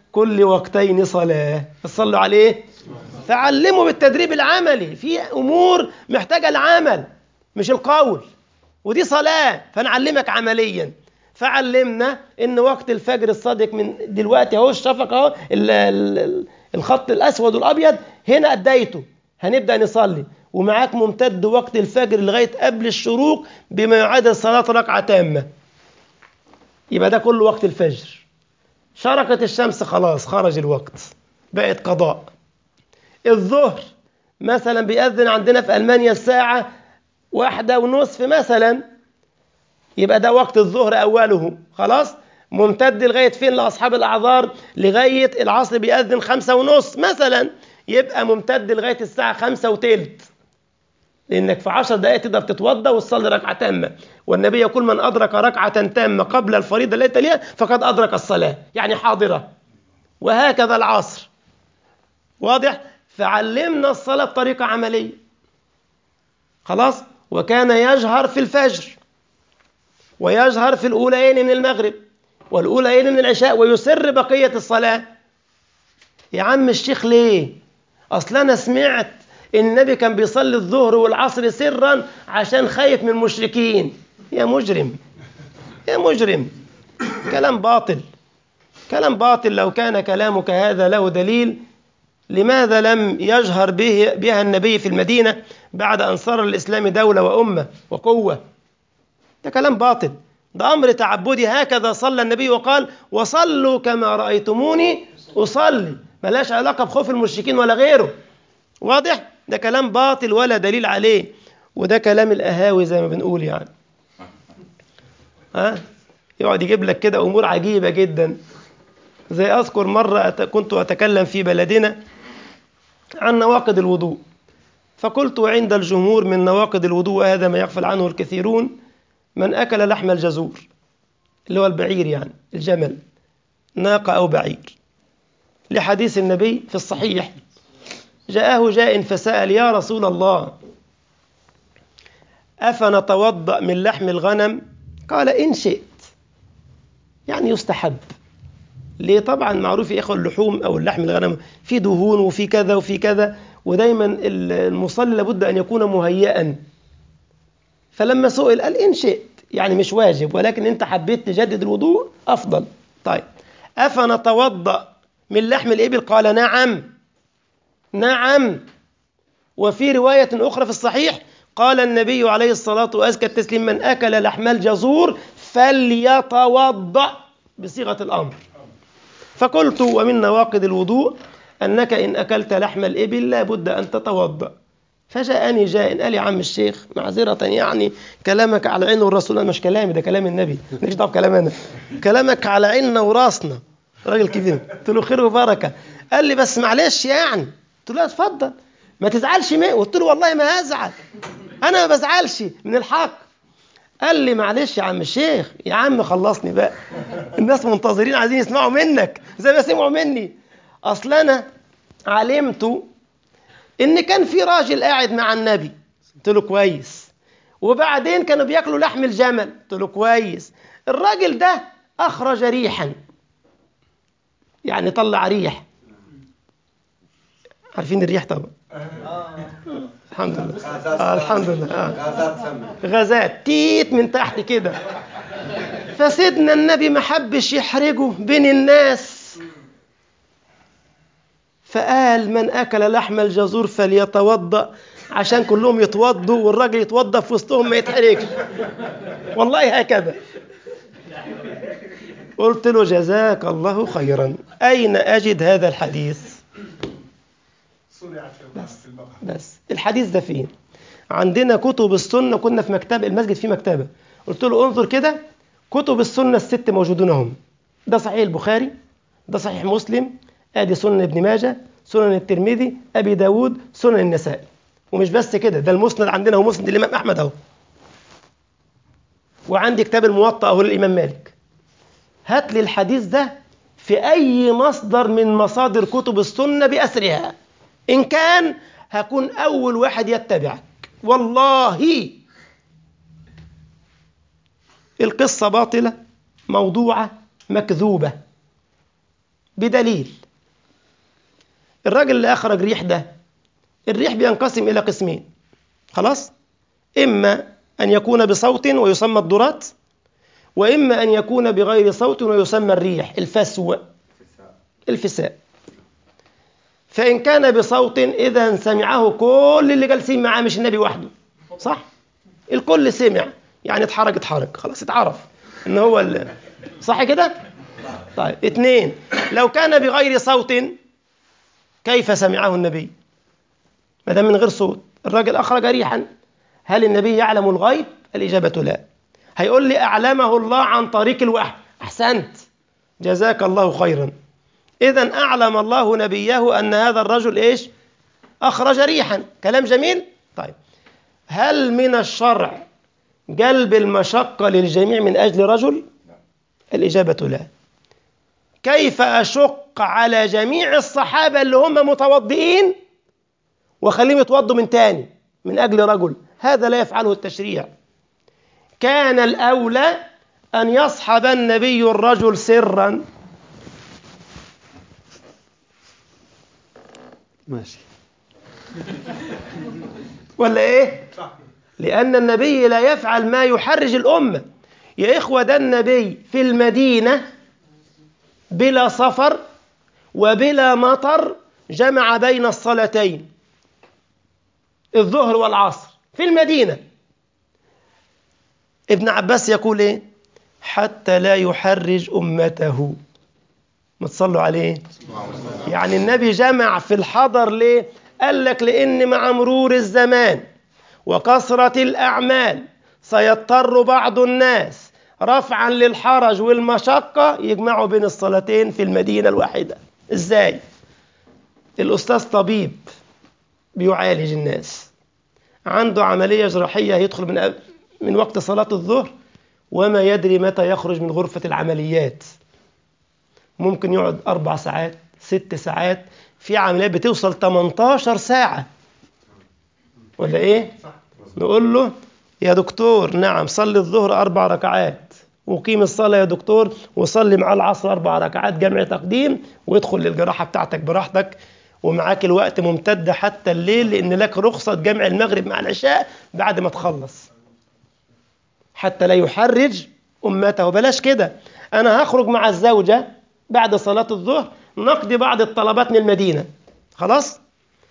كل وقتين صلاة صلوا عليه فعلموا بالتدريب العملي في أمور محتاجة العمل مش القول ودي صلاة فنعلمك عمليا فعلمنا ان وقت الفجر الصادق من دلوقتي اهو الشفق اهو ال- ال- الخط الاسود والابيض هنا اديته هنبدا نصلي ومعاك ممتد وقت الفجر لغايه قبل الشروق بما يعادل صلاه ركعه تامه يبقى ده كله وقت الفجر شرقت الشمس خلاص خرج الوقت بقت قضاء الظهر مثلا بيأذن عندنا في ألمانيا الساعة واحدة ونصف مثلا يبقى ده وقت الظهر أوله خلاص ممتد لغاية فين لأصحاب الأعذار لغاية العصر بيأذن خمسة ونص مثلا يبقى ممتد لغاية الساعة خمسة وتلت لأنك في عشر دقائق تقدر تتوضأ وتصلي ركعة تامة والنبي يقول من أدرك ركعة تامة قبل الفريضة التي تليها فقد أدرك الصلاة يعني حاضرة وهكذا العصر واضح فعلمنا الصلاة بطريقة عملية خلاص وكان يجهر في الفجر ويجهر في الأولين من المغرب والأولين من العشاء ويسر بقية الصلاة يا عم الشيخ ليه أصل أنا سمعت إن النبي كان بيصلي الظهر والعصر سرا عشان خايف من المشركين يا مجرم يا مجرم كلام باطل كلام باطل لو كان كلامك هذا له دليل لماذا لم يجهر به بها النبي في المدينة بعد أن صار الإسلام دولة وأمة وقوة ده كلام باطل ده أمر تعبدي هكذا صلى النبي وقال وصلوا كما رأيتموني أصلي ملاش علاقة بخوف المشركين ولا غيره واضح ده كلام باطل ولا دليل عليه وده كلام الأهاوي زي ما بنقول يعني ها يقعد يجيب لك كده أمور عجيبة جدا زي أذكر مرة أت- كنت أتكلم في بلدنا عن نواقض الوضوء فقلت عند الجمهور من نواقض الوضوء وهذا ما يغفل عنه الكثيرون من أكل لحم الجزور اللي هو البعير يعني الجمل ناقة أو بعير لحديث النبي في الصحيح جاءه جاء فسأل يا رسول الله أفنتوضأ من لحم الغنم قال إن شئت يعني يستحب ليه طبعا معروف يا إخوة اللحوم أو اللحم الغنم في دهون وفي كذا وفي كذا ودايما المصلي لابد أن يكون مهيئا فلما سئل قال إن شئت يعني مش واجب ولكن أنت حبيت تجدد الوضوء أفضل طيب أفنتوضأ من لحم الإبل قال نعم نعم وفي رواية أخرى في الصحيح قال النبي عليه الصلاة وأزكى التسليم من أكل لحم الجزور فليتوضأ بصيغة الأمر فقلت ومن نواقض الوضوء أنك إن أكلت لحم الإبل لابد أن تتوضأ فجاءني جاء قال يا عم الشيخ معذرة يعني كلامك على عين والرسول أنا مش كلامي ده كلام النبي مش دعوة بكلام أنا كلامك على عيننا وراسنا راجل كبير قلت له خير وبركة قال لي بس معلش يعني قلت له اتفضل ما تزعلش مني قلت له والله ما هزعل انا ما بزعلش من الحق قال لي معلش يا عم الشيخ يا عم خلصني بقى الناس منتظرين عايزين يسمعوا منك زي ما سمعوا مني اصل انا علمت ان كان في راجل قاعد مع النبي قلت له كويس وبعدين كانوا بياكلوا لحم الجمل قلت له كويس الراجل ده اخرج ريحا يعني طلع ريح عارفين الريح طبعا الحمد لله آه الحمد لله آه. غازات تيت من تحت كده فسيدنا النبي ما حبش يحرجه بين الناس فقال من أكل لحم الجزور فليتوضأ عشان كلهم يتوضوا والراجل يتوضأ في وسطهم ما يتحرجش والله هكذا قلت له جزاك الله خيرا أين أجد هذا الحديث بس بس الحديث ده فين عندنا كتب السنة كنا في مكتبة المسجد فيه مكتبة قلت له انظر كده كتب السنة الست موجودون هم ده صحيح البخاري ده صحيح مسلم ادي سنن ابن ماجه سنن الترمذي ابي داود سنن النسائي ومش بس كده ده المسند عندنا هو مسند الامام احمد اهو وعندي كتاب الموطأ اهو للامام مالك هات لي الحديث ده في اي مصدر من مصادر كتب السنة باسرها ان كان هكون اول واحد يتبعك والله القصة باطلة موضوعة مكذوبة بدليل الراجل اللي أخرج ريح ده الريح بينقسم إلى قسمين خلاص إما أن يكون بصوت ويسمى الضرات وإما أن يكون بغير صوت ويسمى الريح الفسو الفساء فإن كان بصوت إذا سمعه كل اللي جالسين معاه مش النبي وحده صح الكل سمع يعني اتحرك اتحرك خلاص اتعرف ان هو ال... صح كده طيب اتنين لو كان بغير صوت كيف سمعه النبي ما دام من غير صوت الراجل اخرج ريحا هل النبي يعلم الغيب الاجابه لا هيقول لي اعلمه الله عن طريق الوحي احسنت جزاك الله خيرا اذا اعلم الله نبيه ان هذا الرجل ايش اخرج ريحا كلام جميل طيب هل من الشرع جلب المشقة للجميع من أجل رجل؟ الإجابة لا كيف أشق على جميع الصحابة اللي هم متوضئين وخليهم يتوضوا من تاني من أجل رجل هذا لا يفعله التشريع كان الأولى أن يصحب النبي الرجل سرا ماشي ولا إيه؟ لأن النبي لا يفعل ما يحرج الأمة يا إخوة ده النبي في المدينة بلا سفر وبلا مطر جمع بين الصلاتين الظهر والعصر في المدينة ابن عباس يقول إيه حتى لا يحرج أمته ما تصلوا عليه يعني النبي جمع في الحضر ليه قال لك لأن مع مرور الزمان وكثرة الأعمال سيضطر بعض الناس رفعا للحرج والمشقة يجمعوا بين الصلاتين في المدينة الواحدة إزاي؟ الأستاذ طبيب بيعالج الناس عنده عملية جراحية هيدخل من من وقت صلاة الظهر وما يدري متى يخرج من غرفة العمليات ممكن يقعد أربع ساعات ست ساعات في عمليات بتوصل 18 ساعة ولا إيه؟ نقول له يا دكتور نعم صلي الظهر أربع ركعات وقيم الصلاة يا دكتور وصلي مع العصر أربع ركعات جمع تقديم وادخل للجراحة بتاعتك براحتك ومعاك الوقت ممتد حتى الليل لأن لك رخصة جمع المغرب مع العشاء بعد ما تخلص حتى لا يحرج أمته بلاش كده أنا هخرج مع الزوجة بعد صلاة الظهر نقضي بعض الطلبات من المدينة خلاص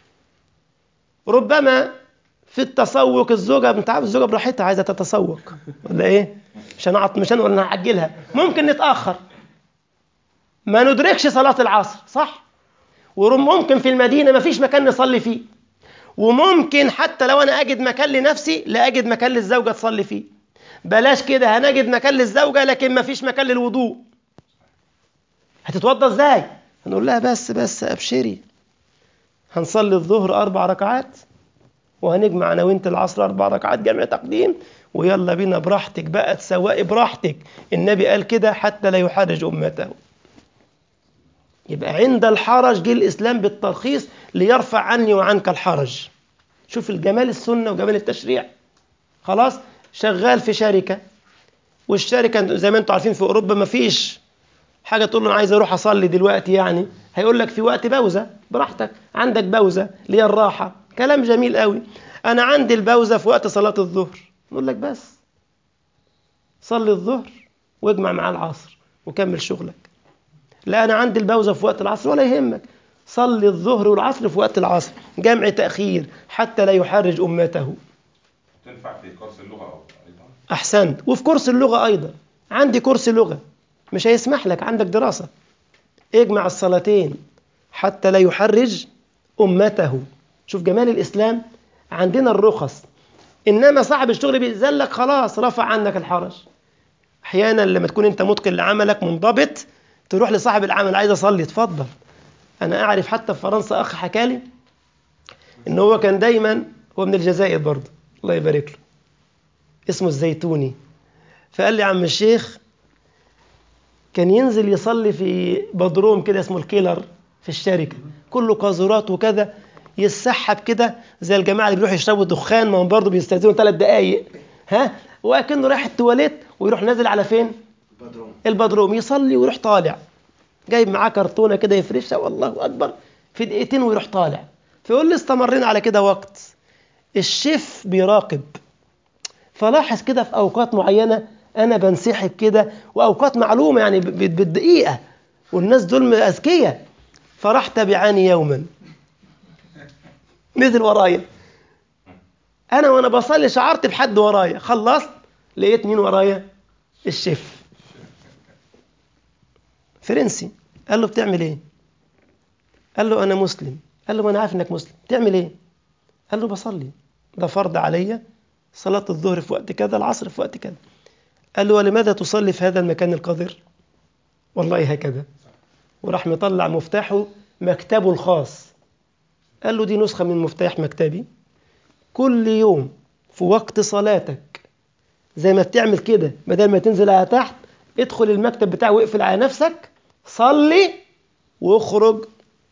ربما في التسوق الزوجة انت عارف الزوجة براحتها عايزة تتسوق ولا ايه؟ مش هنقعد مش هنقول هنعجلها ممكن نتأخر ما ندركش صلاة العصر صح؟ وممكن في المدينة ما فيش مكان نصلي فيه وممكن حتى لو أنا أجد مكان لنفسي لا أجد مكان للزوجة تصلي فيه بلاش كده هنجد مكان للزوجة لكن ما فيش مكان للوضوء هتتوضى ازاي؟ هنقول لها بس بس أبشري هنصلي الظهر أربع ركعات وهنجمع أنا وأنت العصر أربع ركعات جمع تقديم ويلا بينا براحتك بقى تسوقي براحتك النبي قال كده حتى لا يحرج أمته يبقى عند الحرج جه الإسلام بالترخيص ليرفع عني وعنك الحرج شوف الجمال السنة وجمال التشريع خلاص شغال في شركة والشركة زي ما انتم عارفين في أوروبا ما فيش حاجة تقول له أنا عايز أروح أصلي دلوقتي يعني هيقول لك في وقت بوزة براحتك عندك بوزة ليه الراحة كلام جميل قوي أنا عندي البوزة في وقت صلاة الظهر نقول لك بس صلي الظهر واجمع مع العصر وكمل شغلك لا أنا عندي البوزة في وقت العصر ولا يهمك صلي الظهر والعصر في وقت العصر جمع تأخير حتى لا يحرج أمته تنفع في كورس اللغة أو أيضا أحسنت وفي كورس اللغة أيضا عندي كورس لغة مش هيسمح لك عندك دراسة اجمع الصلاتين حتى لا يحرج أمته شوف جمال الإسلام عندنا الرخص إنما صاحب الشغل بيذلك خلاص رفع عنك الحرج أحيانا لما تكون أنت متقن لعملك منضبط تروح لصاحب العمل عايز أصلي اتفضل أنا أعرف حتى في فرنسا أخ حكالي إن هو كان دايما هو من الجزائر برضه الله يبارك له اسمه الزيتوني فقال لي عم الشيخ كان ينزل يصلي في بدروم كده اسمه الكيلر في الشركة كله قاذورات وكذا يسحب كده زي الجماعة اللي بيروحوا يشربوا دخان ما هم برضه بيستأذنوا ثلاث دقايق ها وأكنه رايح التواليت ويروح نازل على فين؟ البدروم يصلي ويروح طالع جايب معاه كرتونه كده يفرشها والله اكبر في دقيقتين ويروح طالع فيقول لي استمرينا على كده وقت الشيف بيراقب فلاحظ كده في اوقات معينه انا بنسحب كده واوقات معلومه يعني ب- ب- بالدقيقه والناس دول اذكياء فراح تبعاني يوما نزل ورايا انا وانا بصلي شعرت بحد ورايا خلصت لقيت مين ورايا الشيف فرنسي قال له بتعمل ايه قال له انا مسلم قال له ما انا عارف انك مسلم بتعمل ايه قال له بصلي ده فرض عليا صلاة الظهر في وقت كذا العصر في وقت كذا قال له ولماذا تصلي في هذا المكان القذر والله هكذا وراح مطلع مفتاحه مكتبه الخاص قال له دي نسخة من مفتاح مكتبي كل يوم في وقت صلاتك زي ما بتعمل كده بدل ما تنزل على تحت ادخل المكتب بتاعه واقفل على نفسك صلي واخرج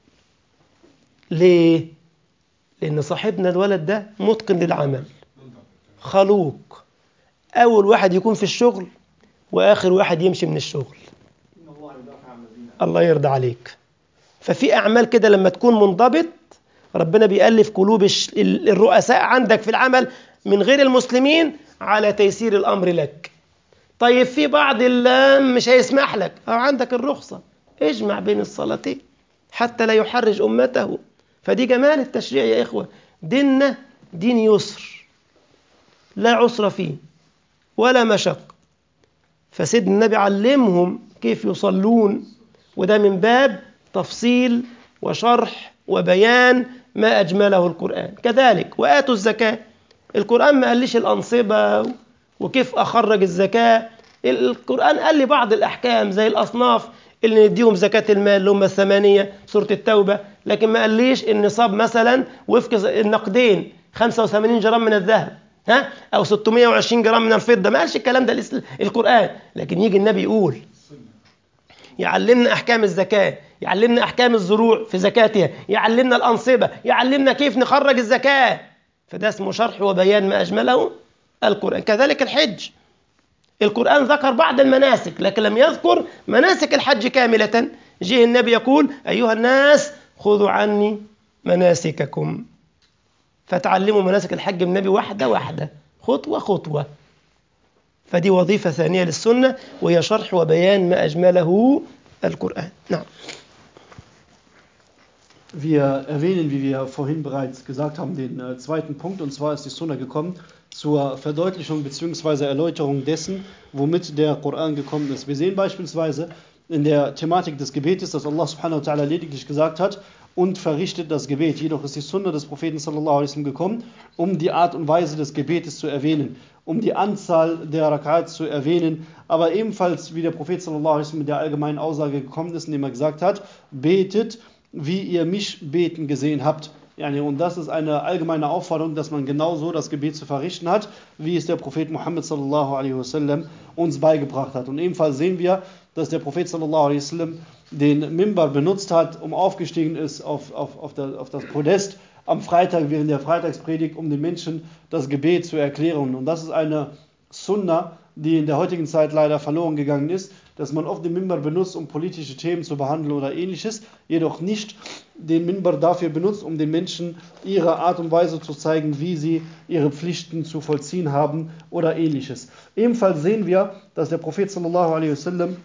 ليه؟ لأن صاحبنا الولد ده متقن للعمل خلوق أول واحد يكون في الشغل وآخر واحد يمشي من الشغل الله يرضى عليك ففي أعمال كده لما تكون منضبط ربنا بيألف قلوب الش- ال- الرؤساء عندك في العمل من غير المسلمين على تيسير الأمر لك طيب في بعض اللي مش هيسمح لك أو عندك الرخصة اجمع بين الصلاتين حتى لا يحرج أمته فدي جمال التشريع يا إخوة ديننا دين يسر لا عسر فيه ولا مشق فسيدنا النبي علمهم كيف يصلون وده من باب تفصيل وشرح وبيان ما أجمله القرآن كذلك وآتوا الزكاة القرآن ما قاليش الأنصبة وكيف أخرج الزكاة القرآن قال لي بعض الأحكام زي الأصناف اللي نديهم زكاة المال اللي هم الثمانية سورة التوبة لكن ما قاليش النصاب مثلا وفق النقدين 85 جرام من الذهب ها أو 620 جرام من الفضة ما قالش الكلام ده الإسل- القرآن لكن يجي النبي يقول يعلمنا أحكام الزكاة يعلمنا أحكام الزروع في زكاتها يعلمنا الأنصبة يعلمنا كيف نخرج الزكاة فده اسمه شرح وبيان ما أجمله القرآن كذلك الحج القرآن ذكر بعض المناسك لكن لم يذكر مناسك الحج كاملة جه النبي يقول أيها الناس خذوا عني مناسككم فتعلموا مناسك الحج من النبي واحدة واحدة خطوة خطوة فدي وظيفة ثانية للسنة وهي شرح وبيان ما أجمله القرآن نعم Wir erwähnen, wie wir vorhin bereits gesagt haben, den äh, zweiten Punkt, und zwar ist die Sunna gekommen zur Verdeutlichung bzw. Erläuterung dessen, womit der Koran gekommen ist. Wir sehen beispielsweise in der Thematik des Gebetes, dass Allah subhanahu wa ta'ala lediglich gesagt hat, und verrichtet das Gebet. Jedoch ist die Sunna des Propheten sallallahu alaihi wasallam gekommen, um die Art und Weise des Gebetes zu erwähnen, um die Anzahl der Rakat zu erwähnen, aber ebenfalls, wie der Prophet sallallahu alaihi wasallam mit der allgemeinen Aussage gekommen ist, indem er gesagt hat, betet, wie ihr mich beten gesehen habt. Yani, und das ist eine allgemeine Aufforderung, dass man genauso das Gebet zu verrichten hat, wie es der Prophet Muhammad sallallahu alaihi wasallam uns beigebracht hat. Und ebenfalls sehen wir, dass der Prophet sallallahu alaihi wasallam den Mimbar benutzt hat, um aufgestiegen ist auf, auf, auf, der, auf das Podest am Freitag während der Freitagspredigt, um den Menschen das Gebet zu erklären. Und das ist eine Sunna, die in der heutigen Zeit leider verloren gegangen ist, dass man oft den Mimbar benutzt, um politische Themen zu behandeln oder ähnliches, jedoch nicht den Mimbar dafür benutzt, um den Menschen ihre Art und Weise zu zeigen, wie sie ihre Pflichten zu vollziehen haben oder ähnliches. Ebenfalls sehen wir, dass der Prophet sallallahu alaihi wasallam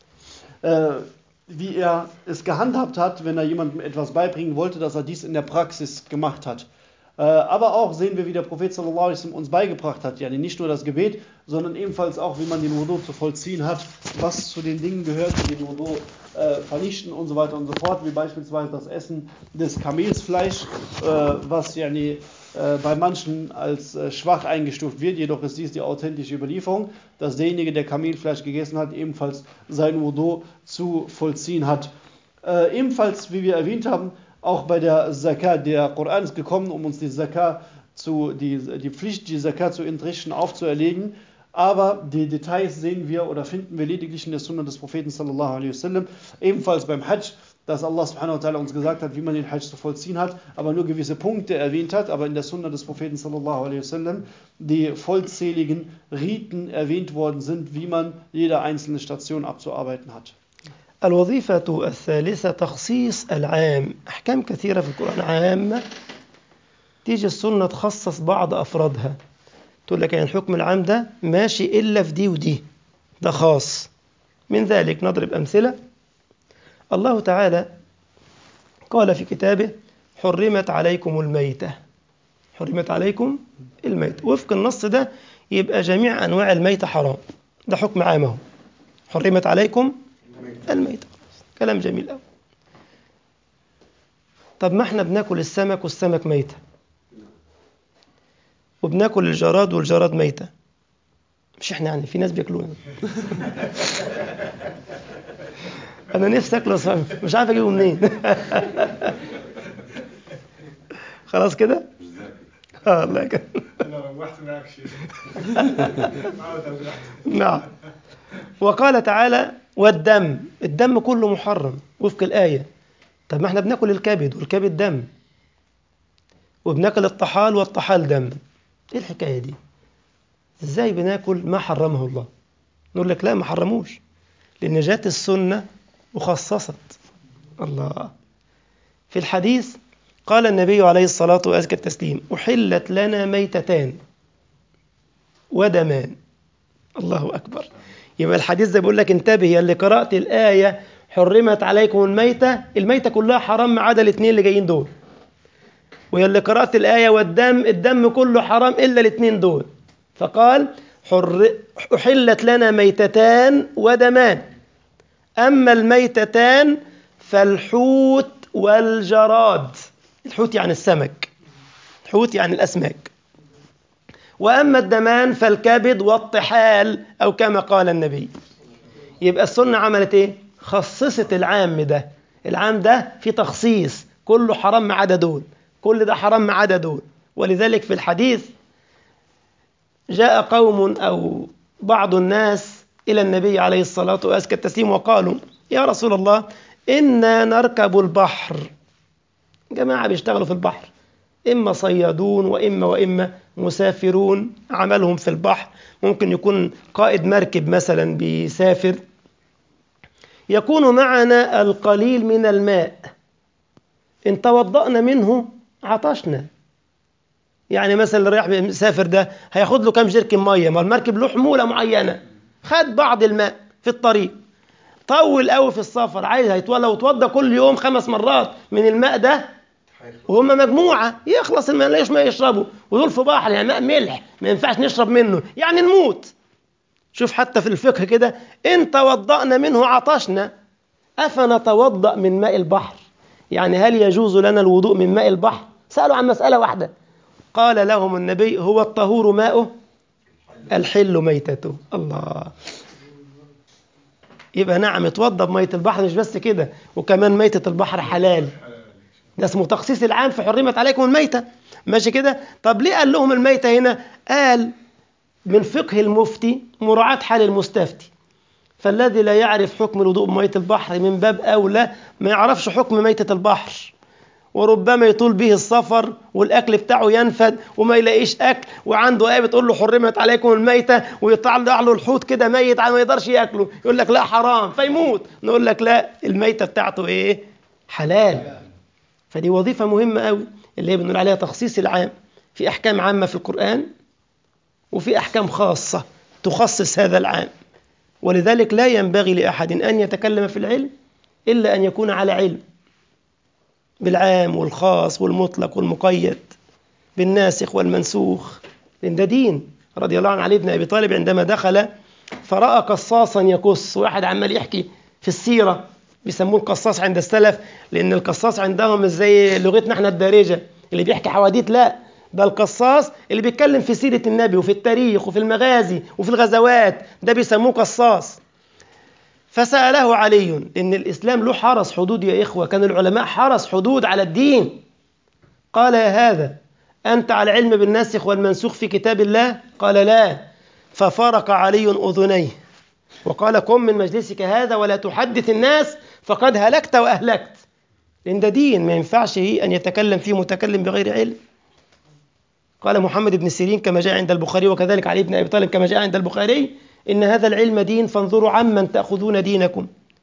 äh, wie er es gehandhabt hat, wenn er jemandem etwas beibringen wollte, dass er dies in der Praxis gemacht hat. Äh, aber auch sehen wir, wie der Prophet sallallahu alaihi wasallam uns beigebracht hat, ja nicht nur das Gebet, sondern ebenfalls auch, wie man den Wudu zu vollziehen hat, was zu den Dingen gehört, die den Wudu äh, vernichten und so weiter und so fort, wie beispielsweise das Essen des Kamelsfleisch, äh, was ja äh, bei manchen als äh, schwach eingestuft wird, jedoch ist dies die authentische Überlieferung, dass derjenige, der Kamelfleisch gegessen hat, ebenfalls sein Wudu zu vollziehen hat. Äh, ebenfalls, wie wir erwähnt haben, auch bei der Zakat, der Koran ist gekommen, um uns die Zakat zu, die, die Pflicht, die Zakat zu entrichten, aufzuerlegen. Aber die Details sehen wir oder finden wir lediglich in der Sunna des Propheten sallallahu alaihi wasallam. Ebenfalls beim Hajj, dass Allah subhanahu wa ta'ala uns gesagt hat, wie man den Hajj zu vollziehen hat, aber nur gewisse Punkte erwähnt hat, aber in der Sunna des Propheten sallallahu alaihi wasallam die vollzähligen Riten erwähnt worden sind, wie man jede einzelne Station abzuarbeiten hat. الوظيفة الثالثة تخصيص العام أحكام كثيرة في القرآن عامة تيجي السنة تخصص بعض أفرادها تقول لك يعني الحكم العام ده ماشي إلا في دي ودي ده خاص من ذلك نضرب أمثلة الله تعالى قال في كتابه حرمت عليكم الميتة حرمت عليكم الميتة وفق النص ده يبقى جميع أنواع الميتة حرام ده حكم عام اهو حرمت عليكم الميتة كلام جميل قوي طب ما احنا بناكل السمك والسمك ميتة وبناكل الجراد والجراد ميتة مش احنا يعني في ناس بياكلوها انا نفسي اكل سمك مش عارف اجيبه منين خلاص كده اه الله كده انا روحت معك شيء نعم وقال تعالى والدم الدم كله محرم وفق الآية طب ما احنا بناكل الكبد والكبد دم وبناكل الطحال والطحال دم ايه الحكاية دي ازاي بناكل ما حرمه الله نقول لك لا ما حرموش لأن جات السنة وخصصت الله في الحديث قال النبي عليه الصلاة وأزكى التسليم أحلت لنا ميتتان ودمان الله أكبر يبقى الحديث ده بيقول لك انتبه يا اللي قرأت الآية حرمت عليكم الميتة الميتة كلها حرام ما عدا الاثنين اللي جايين دول ويا اللي قرأت الآية والدم الدم كله حرام إلا الاثنين دول فقال حر... أحلت لنا ميتتان ودمان أما الميتتان فالحوت والجراد الحوت يعني السمك الحوت يعني الأسماك وأما الدمان فالكبد والطحال أو كما قال النبي يبقى السنة عملت إيه؟ خصصت العام ده العام ده في تخصيص كله حرام ما عدا دول كل ده حرام ما عدا دول ولذلك في الحديث جاء قوم أو بعض الناس إلى النبي عليه الصلاة وأزكى التسليم وقالوا يا رسول الله إنا نركب البحر جماعة بيشتغلوا في البحر إما صيادون وإما وإما مسافرون عملهم في البحر ممكن يكون قائد مركب مثلا بيسافر يكون معنا القليل من الماء إن توضأنا منه عطشنا يعني مثلا اللي رايح مسافر ده هياخد له كام جركن ميه ما المركب له حموله معينه خد بعض الماء في الطريق طول قوي في السفر عايز هيتولى وتوضى كل يوم خمس مرات من الماء ده وهم مجموعة يخلص الماء ليش ما يشربوا ودول في بحر يعني ماء ملح ما ينفعش نشرب منه يعني نموت شوف حتى في الفقه كده إن توضأنا منه عطشنا أفنتوضأ من ماء البحر يعني هل يجوز لنا الوضوء من ماء البحر سألوا عن مسألة واحدة قال لهم النبي هو الطهور ماؤه الحل ميتته الله يبقى نعم اتوضى بمية البحر مش بس كده وكمان ميتة البحر حلال ده اسمه تخصيص العام في حرمت عليكم الميتة ماشي كده طب ليه قال لهم الميتة هنا قال من فقه المفتي مراعاة حال المستفتي فالذي لا يعرف حكم الوضوء بمية البحر من باب أولى ما يعرفش حكم ميتة البحر وربما يطول به السفر والأكل بتاعه ينفد وما يلاقيش أكل وعنده آية بتقول له حرمت عليكم الميتة ويطلع له الحوت كده ميت ما يقدرش ياكله يقول لك لا حرام فيموت نقول لك لا الميتة بتاعته إيه حلال فدي وظيفة مهمة قوي اللي هي بنقول عليها تخصيص العام في أحكام عامة في القرآن وفي أحكام خاصة تخصص هذا العام ولذلك لا ينبغي لأحد أن يتكلم في العلم إلا أن يكون على علم بالعام والخاص والمطلق والمقيد بالناسخ والمنسوخ لأن ده دين رضي الله عن علي بن أبي طالب عندما دخل فرأى قصاصا يقص واحد عمال يحكي في السيرة بيسموه القصاص عند السلف لأن القصاص عندهم مش زي لغتنا احنا الدارجة اللي بيحكي حواديت لا ده القصاص اللي بيتكلم في سيرة النبي وفي التاريخ وفي المغازي وفي الغزوات ده بيسموه قصاص فسأله علي إن الإسلام له حرس حدود يا إخوة كان العلماء حرس حدود على الدين قال يا هذا أنت على علم بالناسخ والمنسوخ في كتاب الله قال لا ففرق علي أذنيه وقال قم من مجلسك هذا ولا تحدث الناس فقد هلكت وأهلكت لأن ده دين ما ينفعش أن يتكلم فيه متكلم بغير علم قال محمد بن سيرين كما جاء عند البخاري وكذلك علي بن أبي طالب كما جاء عند البخاري إن هذا العلم دين فانظروا عمن تأخذون دينكم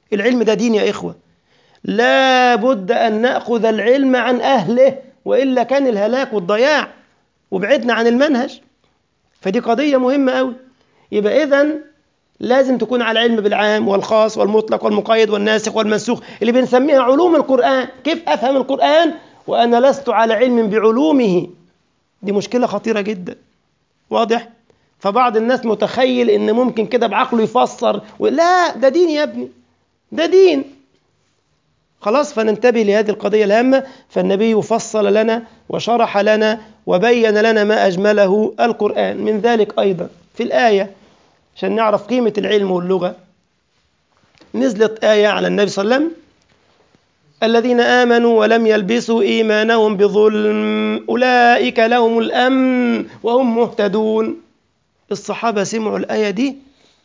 العلم ده دين يا إخوة لا بد أن نأخذ العلم عن أهله وإلا كان الهلاك والضياع وبعدنا عن المنهج فدي قضية مهمة أوي يبقى إذا لازم تكون على علم بالعام والخاص والمطلق والمقيد والناسخ والمنسوخ اللي بنسميها علوم القرآن كيف أفهم القرآن وأنا لست على علم بعلومه دي مشكلة خطيرة جدا واضح فبعض الناس متخيل ان ممكن كده بعقله يفسر و... لا ده دين يا ابني ده دين خلاص فننتبه لهذه القضية الهامة فالنبي فصل لنا وشرح لنا وبين لنا ما أجمله القرآن من ذلك أيضا في الآية عشان نعرف قيمة العلم واللغة نزلت آية على النبي صلى الله عليه وسلم الذين آمنوا ولم يلبسوا إيمانهم بظلم أولئك لهم الأمن وهم مهتدون الصحابة سمعوا الآية دي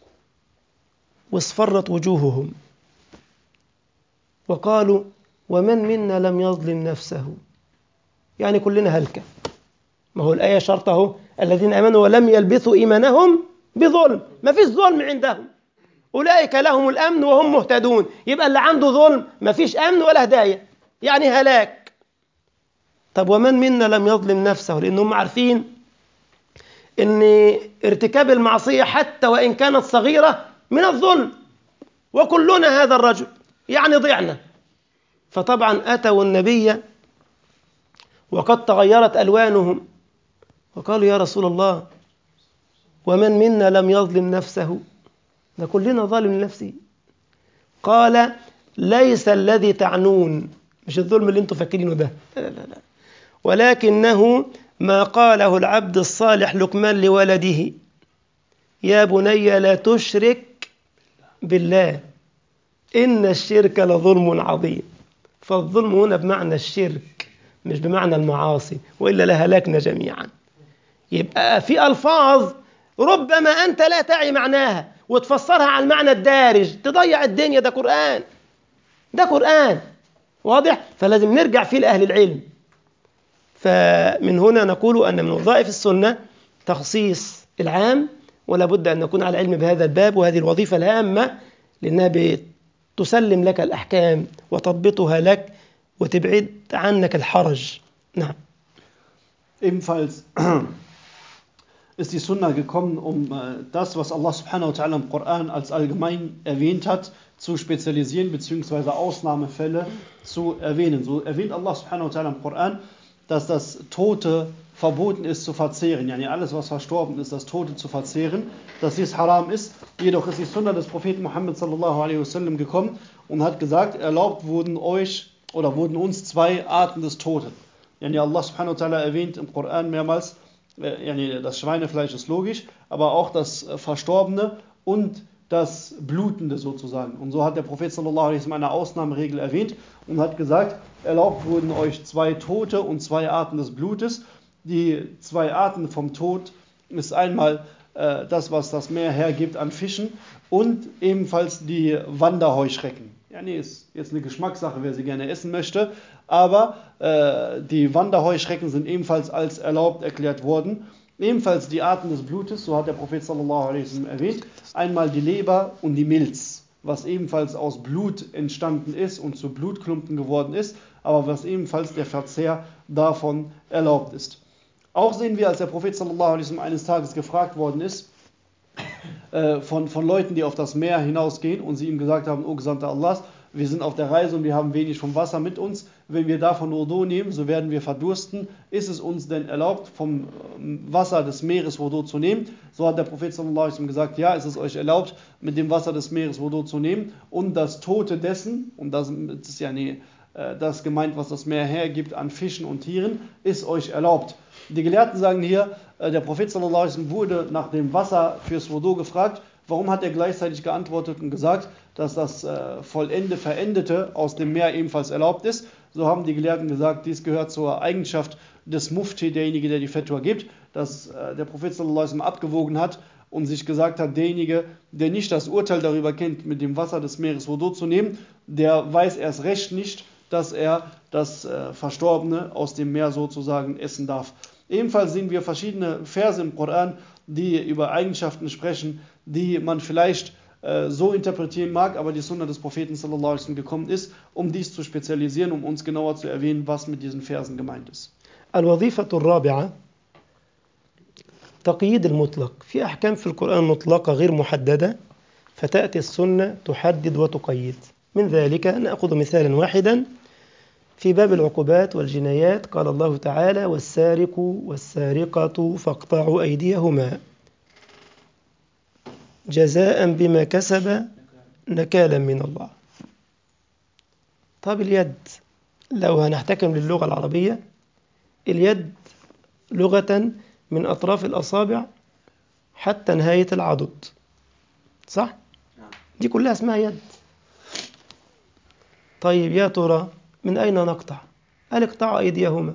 واصفرت وجوههم وقالوا ومن منا لم يظلم نفسه يعني كلنا هلكة ما هو الآية شرطه الذين آمنوا ولم يلبثوا إيمانهم بظلم ما فيش ظلم عندهم أولئك لهم الأمن وهم مهتدون يبقى اللي عنده ظلم ما فيش أمن ولا هداية يعني هلاك طب ومن منا لم يظلم نفسه لأنهم عارفين أن ارتكاب المعصية حتى وإن كانت صغيرة من الظلم وكلنا هذا الرجل يعني ضعنا فطبعا أتوا النبي وقد تغيرت ألوانهم وقالوا يا رسول الله ومن منا لم يظلم نفسه ده كلنا ظالم لنفسه قال ليس الذي تعنون مش الظلم اللي انتم فاكرينه ده لا لا لا ولكنه ما قاله العبد الصالح لقمان لولده يا بني لا تشرك بالله إن الشرك لظلم عظيم فالظلم هنا بمعنى الشرك مش بمعنى المعاصي وإلا لهلكنا جميعا يبقى في ألفاظ ربما أنت لا تعي معناها وتفسرها على المعنى الدارج تضيع الدنيا ده قرآن ده قرآن واضح فلازم نرجع فيه لأهل العلم فمن هنا نقول أن من وظائف السنة تخصيص العام ولا بد أن نكون على علم بهذا الباب وهذه الوظيفة الهامة لأنها تسلم لك الأحكام وتضبطها لك وتبعد عنك الحرج نعم Ebenfalls ist die Sunna gekommen, um äh, das, was Allah subhanahu wa ta'ala im Koran als allgemein erwähnt hat, zu spezialisieren bzw. Ausnahmefälle zu erwähnen. So erwähnt Allah subhanahu wa ta'ala im Koran, dass das Tote verboten ist zu verzehren. Yani alles, was verstorben ist, das Tote zu verzehren, dass dies haram ist. Jedoch ist die Sunna des Propheten Muhammad sallallahu alaihi wasallam gekommen und hat gesagt, erlaubt wurden euch oder wurden uns zwei Arten des Toten. Yani Allah subhanahu wa ta'ala erwähnt im Koran mehrmals, yani das Schweinefleisch ist logisch, aber auch das Verstorbene und das Blutende sozusagen. Und so hat der Prophet sallallahu alaihi wasallam eine Ausnahmeregel erwähnt und hat gesagt, erlaubt wurden euch zwei Tote und zwei Arten des Blutes. Die zwei Arten vom Tod ist einmal äh, das, was das Meer hergibt an Fischen und ebenfalls die Wanderheuschrecken. Ja, nee, ist jetzt eine Geschmackssache, wer sie gerne essen möchte, aber äh, die Wanderheuschrecken sind ebenfalls als erlaubt erklärt worden. Ebenfalls die Arten des Blutes, so hat der Prophet sallallahu alaihi wasallam erwähnt, einmal die Leber und die Milz, was ebenfalls aus Blut entstanden ist und zu Blutklumpen geworden ist, aber was ebenfalls der Verzehr davon erlaubt ist. Auch sehen wir, als der Prophet sallallahu alaihi wasallam eines Tages gefragt worden ist, äh, von, von Leuten, die auf das Meer hinausgehen und sie ihm gesagt haben, O Gesandter Allahs, wir sind auf der Reise und wir haben wenig vom Wasser mit uns. Wenn wir davon Wudu nehmen, so werden wir verdursten. Ist es uns denn erlaubt, vom Wasser des Meeres Wudu zu nehmen? So hat der Prophet sallallahu alaihi wasallam gesagt, ja, ist es euch erlaubt, mit dem Wasser des Meeres Wudu zu nehmen und das Tote dessen, und das ist ja nie, das gemeint, was das Meer hergibt an Fischen und Tieren, ist euch erlaubt. Die Gelehrten sagen hier, der Prophet sallallahu alaihi wasallam wurde nach dem Wasser fürs Wudu gefragt. Warum hat er gleichzeitig geantwortet und gesagt, dass das äh, vollende, verendete aus dem Meer ebenfalls erlaubt ist? So haben die Gelehrten gesagt, dies gehört zur Eigenschaft des Mufti, derjenige, der die Fetua gibt, dass äh, der Prophet sallallahu alaihi wasallam abgewogen hat und sich gesagt hat, derjenige, der nicht das Urteil darüber kennt, mit dem Wasser des Meeres Wudu zu nehmen, der weiß erst recht nicht, dass er das äh, Verstorbene aus dem Meer sozusagen essen darf. Ebenfalls sehen wir verschiedene Verse im Koran, die über Eigenschaften sprechen, die man vielleicht äh, so interpretieren mag, aber die Sunna des Propheten sallallahu alaihi wasallam gekommen ist, um dies zu spezialisieren, um uns genauer zu erwähnen, was mit diesen Versen gemeint ist. الوظيفة الرابعة تقييد المطلق في أحكام في القرآن مطلقة غير محددة فتأتي السنة تحدد وتقيد من ذلك نأخذ مثالا واحدا في باب العقوبات والجنايات قال الله تعالى والسارق والسارقة فاقطعوا أيديهما جزاء بما كسب نكالا من الله طب اليد لو هنحتكم للغة العربية اليد لغة من أطراف الأصابع حتى نهاية العضد صح؟ دي كلها اسمها يد طيب يا ترى من أين نقطع؟ قال اقطعوا أيديهما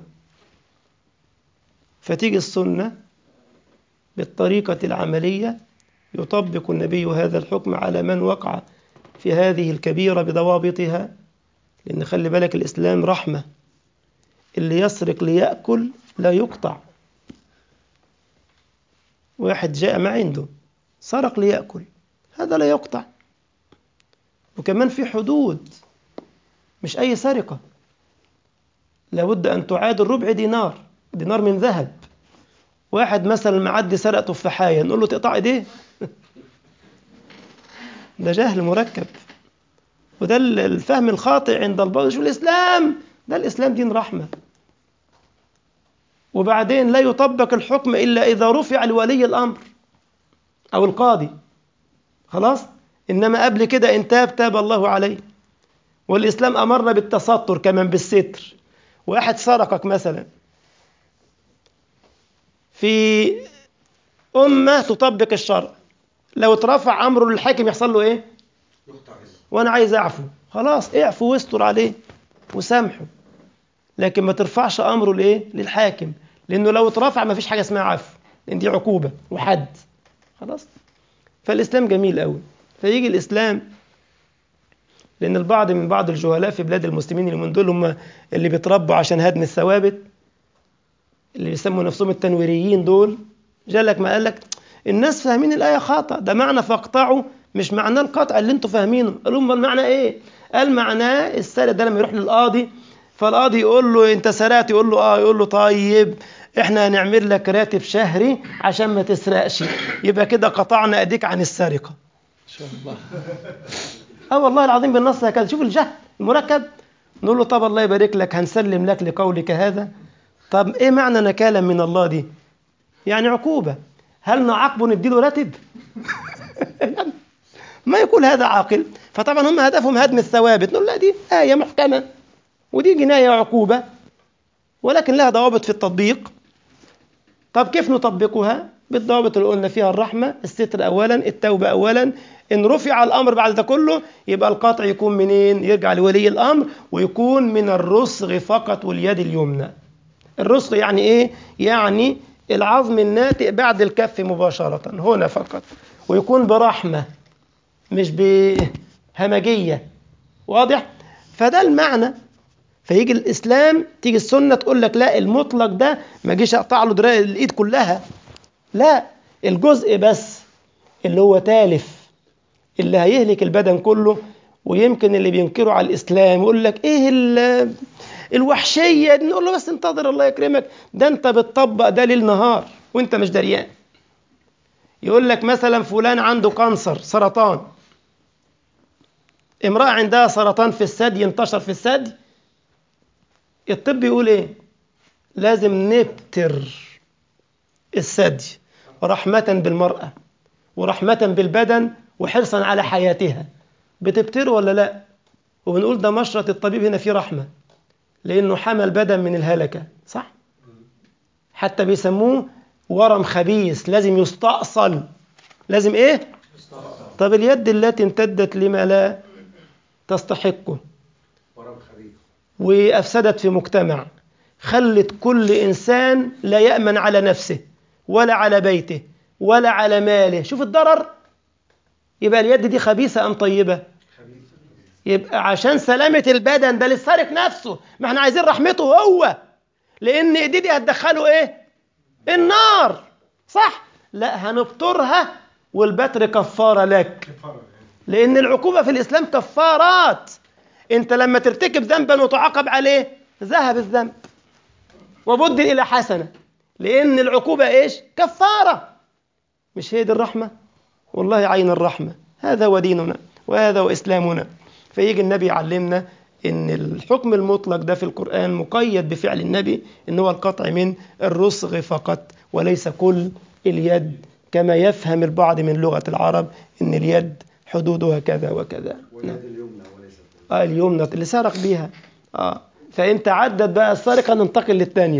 فتيجي السنة بالطريقة العملية يطبق النبي هذا الحكم على من وقع في هذه الكبيرة بضوابطها لأن خلي بالك الإسلام رحمة اللي يسرق ليأكل لا يقطع واحد جاء ما عنده سرق ليأكل هذا لا يقطع وكمان في حدود مش أي سرقة لابد أن تعادل ربع دينار دينار من ذهب واحد مثلا معدي سرق تفاحية نقول له تقطع ايديه ده جهل مركب وده الفهم الخاطئ عند البعض شو الإسلام ده الإسلام دين رحمة وبعدين لا يطبق الحكم إلا إذا رفع لولي الأمر أو القاضي خلاص إنما قبل كده إن تاب تاب الله عليه والإسلام أمرنا بالتستر كمان بالستر واحد سرقك مثلا في أمة تطبق الشرع لو اترفع أمره للحاكم يحصل له إيه؟ وأنا عايز أعفو خلاص اعفو واستر عليه وسامحه لكن ما ترفعش أمره لإيه؟ للحاكم لأنه لو اترفع ما فيش حاجة اسمها عفو لأن دي عقوبة وحد خلاص فالإسلام جميل قوي فيجي الإسلام لأن البعض من بعض الجهلاء في بلاد المسلمين اللي من دول هم اللي بيتربوا عشان هدم الثوابت اللي يسموا نفسهم التنويريين دول جالك ما قالك الناس فاهمين الآية خطأ ده معنى فاقطعوا مش معناه القطع اللي انتوا فاهمينه قال لهم المعنى ايه قال معناه السارق ده لما يروح للقاضي فالقاضي يقول له انت سرقت يقول له اه يقول له طيب احنا هنعمل لك راتب شهري عشان ما تسرقش يبقى كده قطعنا ايديك عن السرقه ان شاء الله اه والله العظيم بالنص هكذا شوف الجهل المركب نقول له طب الله يبارك لك هنسلم لك لقولك هذا طب ايه معنى نكالا من الله دي يعني عقوبه هل نعاقبه نديله راتب ما يقول هذا عاقل فطبعا هم هدفهم هدم الثوابت نقول لا دي آية محكمة ودي جناية عقوبة ولكن لها ضوابط في التطبيق طب كيف نطبقها بالضوابط اللي قلنا فيها الرحمة الستر أولا التوبة أولا إن رفع الأمر بعد ده كله يبقى القطع يكون منين يرجع لولي الأمر ويكون من الرسغ فقط واليد اليمنى الرسغ يعني إيه يعني العظم الناتئ بعد الكف مباشرة هنا فقط ويكون برحمة مش بهمجية واضح فده المعنى فيجي الإسلام تيجي السنة تقول لك لا المطلق ده ما جيش أقطع له دراع الإيد كلها لا الجزء بس اللي هو تالف اللي هيهلك البدن كله ويمكن اللي بينكروا على الإسلام يقول لك إيه الوحشية نقول له بس انتظر الله يكرمك ده أنت بتطبق ده ليل نهار وأنت مش دريان يقول لك مثلا فلان عنده كانسر سرطان امرأة عندها سرطان في الثدي انتشر في الثدي الطب يقول ايه لازم نبتر الثدي رحمة بالمرأة ورحمة بالبدن وحرصا على حياتها بتبتره ولا لا وبنقول ده مشرط الطبيب هنا فيه رحمة لأنه حمى البدن من الهلكة صح حتى بيسموه ورم خبيث لازم يستأصل لازم ايه طب اليد التي امتدت لما لا تستحقه وأفسدت في مجتمع خلت كل إنسان لا يأمن على نفسه ولا على بيته ولا على ماله شوف الضرر يبقى اليد دي خبيثة أم طيبة يبقى عشان سلامة البدن ده للسارق نفسه ما احنا عايزين رحمته هو لأن ايدي دي هتدخله ايه النار صح لا هنبترها والبتر كفارة لك لأن العقوبة في الإسلام كفارات أنت لما ترتكب ذنبا وتعاقب عليه ذهب الذنب وبدل إلى حسنة لأن العقوبة إيش؟ كفارة مش هي دي الرحمة؟ والله عين الرحمة هذا هو ديننا وهذا هو إسلامنا فيجي النبي يعلمنا إن الحكم المطلق ده في القرآن مقيد بفعل النبي إن هو القطع من الرسغ فقط وليس كل اليد كما يفهم البعض من لغة العرب إن اليد حدودها كذا وكذا واليد اليمنى وليست آه اليمنى اللي سرق بيها آه فإن تعدد بقى السرقة ننتقل للثانية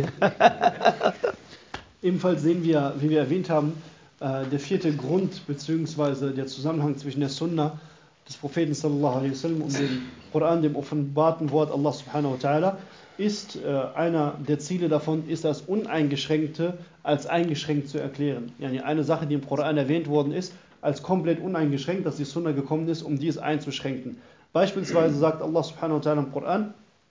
Ebenfalls sehen wir, wie wir erwähnt haben, äh, der vierte Grund bzw. der Zusammenhang zwischen der Sunna des Propheten sallallahu alaihi wasallam und dem Koran, dem offenbarten Wort Allah subhanahu wa ta'ala, ist äh, einer der Ziele davon, ist das Uneingeschränkte als eingeschränkt zu erklären. Yani eine Sache, die im Koran erwähnt worden ist, als komplett uneingeschränkt, dass die Sunna gekommen ist, um dies einzuschränken. Beispielsweise sagt Allah subhanahu wa ta'ala im Koran,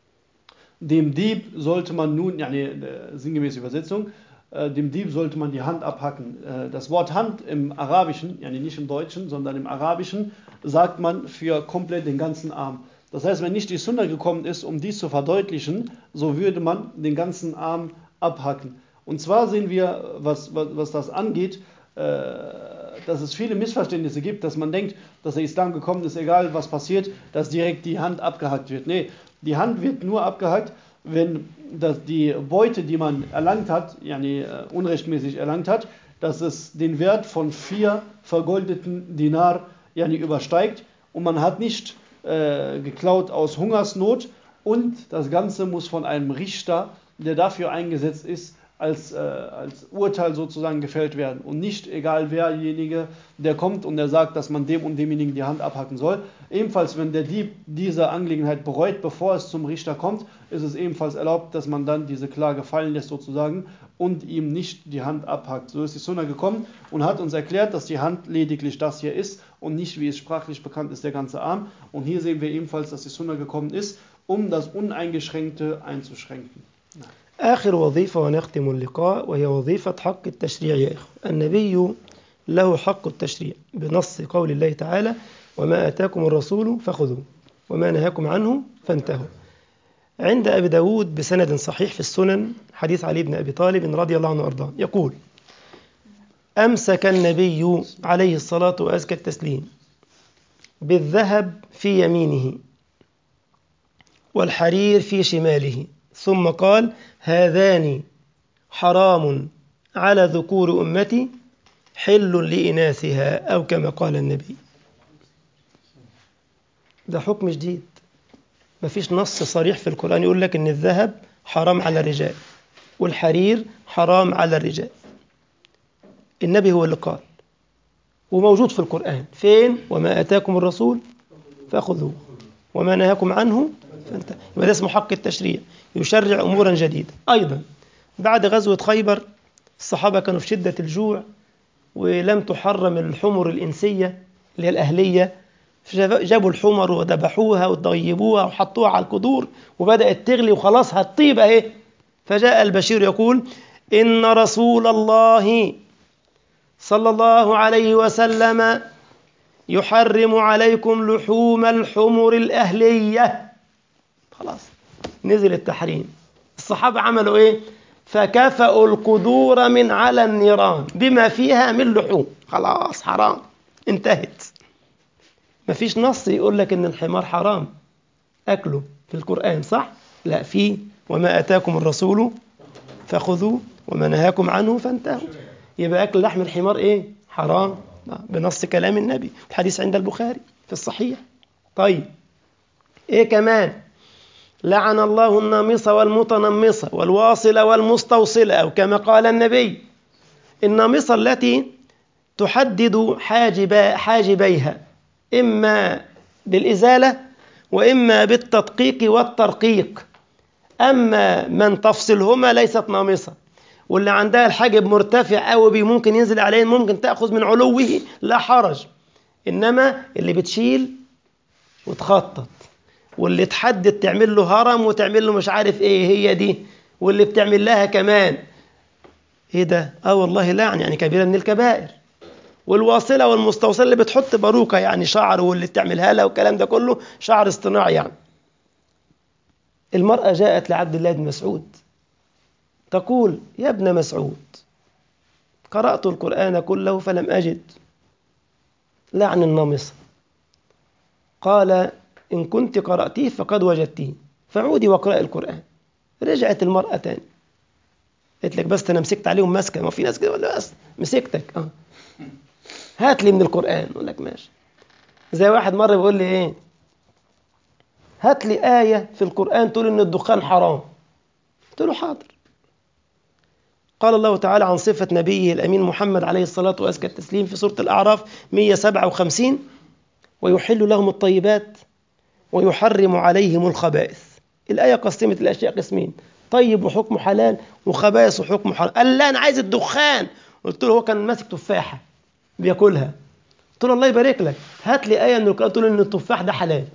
dem Dieb sollte man nun, yani, äh, sinngemäße Übersetzung, äh, dem Dieb sollte man die Hand abhacken. Äh, Das Wort Hand im Arabischen, yani nicht im Deutschen, sondern im Arabischen, sagt man für komplett den ganzen Arm. Das heißt, wenn nicht die Sunna gekommen ist, um dies zu verdeutlichen, so würde man den ganzen Arm abhacken. Und zwar sehen wir, was, was, was das angeht, äh, dass es viele Missverständnisse gibt, dass man denkt, dass der Islam gekommen ist, egal was passiert, dass direkt die Hand abgehackt wird. Nee, die Hand wird nur abgehackt, wenn das die Beute, die man erlangt hat, yani, äh, unrechtmäßig erlangt hat, dass es den Wert von vier vergoldeten Dinar yani, übersteigt und man hat nicht äh, geklaut aus Hungersnot und das Ganze muss von einem Richter, der dafür eingesetzt ist, als, äh, als Urteil sozusagen gefällt werden und nicht egal werjenige, der kommt und der sagt, dass man dem und demjenigen die Hand abhacken soll. Ebenfalls, wenn der Dieb diese Angelegenheit bereut, bevor es zum Richter kommt, ist es ebenfalls erlaubt, dass man dann diese Klage fallen lässt sozusagen und ihm nicht die Hand abhackt. So ist die Sunna gekommen und hat uns erklärt, dass die Hand lediglich das hier ist und nicht, wie es sprachlich bekannt ist, der ganze Arm. Und hier sehen wir ebenfalls, dass die Sunna gekommen ist, um das Uneingeschränkte einzuschränken. آخر وظيفة ونختم اللقاء وهي وظيفة حق التشريع يا إخوة النبي له حق التشريع بنص قول الله تعالى وما آتاكم الرسول فخذوه وما نهاكم عنه فانتهوا عند أبي داود بسند صحيح في السنن حديث علي بن أبي طالب رضي الله عنه وأرضاه يقول أمسك النبي عليه الصلاة وأزكى التسليم بالذهب في يمينه والحرير في شماله ثم قال هذان حرام على ذكور أمتي حل لإناثها أو كما قال النبي ده حكم جديد مفيش نص صريح في القرآن يقول لك إن الذهب حرام على الرجال والحرير حرام على الرجال النبي هو اللي قال وموجود في القرآن فين وما آتاكم الرسول فخذوه وما نهاكم عنه فانتهوا يبقى ده اسمه حق التشريع يشرع أمورا جديدة أيضا بعد غزوة خيبر الصحابة كانوا في شدة الجوع ولم تحرم الحمر الإنسية اللي هي الأهلية جابوا الحمر وذبحوها وطيبوها وحطوها على القدور وبدأت تغلي وخلاص هتطيب أهي فجاء البشير يقول إن رسول الله صلى الله عليه وسلم يحرم عليكم لحوم الحمر الأهلية خلاص نزل التحريم الصحابة عملوا إيه فكفأوا القدور من على النيران بما فيها من لحوم خلاص حرام انتهت مفيش نص يقول لك ان الحمار حرام اكله في القرآن صح لا في وما اتاكم الرسول فخذوه وما نهاكم عنه فانتهوا يبقى اكل لحم الحمار ايه حرام بنص كلام النبي الحديث عند البخاري في الصحيح طيب ايه كمان لعن الله النامصة والمتنمصة والواصلة والمستوصلة أو كما قال النبي النامصة التي تحدد حاجب حاجبيها إما بالإزالة وإما بالتدقيق والترقيق أما من تفصلهما ليست نامصة واللي عندها الحاجب مرتفع قوي ممكن ينزل عليه ممكن تأخذ من علوه لا حرج إنما اللي بتشيل وتخطط واللي تحدد تعمل له هرم وتعمل له مش عارف ايه هي دي واللي بتعمل لها كمان ايه ده اه والله لعن يعني كبيرة من الكبائر والواصلة والمستوصلة اللي بتحط باروكة يعني شعر واللي بتعملها لها والكلام ده كله شعر اصطناعي يعني المرأة جاءت لعبد الله بن مسعود تقول يا ابن مسعود قرأت القرآن كله فلم أجد لعن النمصة قال إن كنت قرأتيه فقد وجدتيه فعودي واقرأي القرآن رجعت المرأة تاني قلت لك بس أنا مسكت عليهم مسكة ما في ناس كده ولا بس مسكتك اه هات لي من القرآن أقول لك ماشي زي واحد مرة بيقول لي إيه هات لي آية في القرآن تقول إن الدخان حرام قلت له حاضر قال الله تعالى عن صفة نبيه الأمين محمد عليه الصلاة وأزكى التسليم في سورة الأعراف 157 ويحل لهم الطيبات ويحرم عليهم الخبائث الآية قسمت الأشياء قسمين طيب وحكمه حلال وخبائث وحكمه حرام قال لا أنا عايز الدخان قلت له هو كان ماسك تفاحة بياكلها قلت له الله يبارك لك هات لي آية من القرآن تقول إن التفاح ده حلال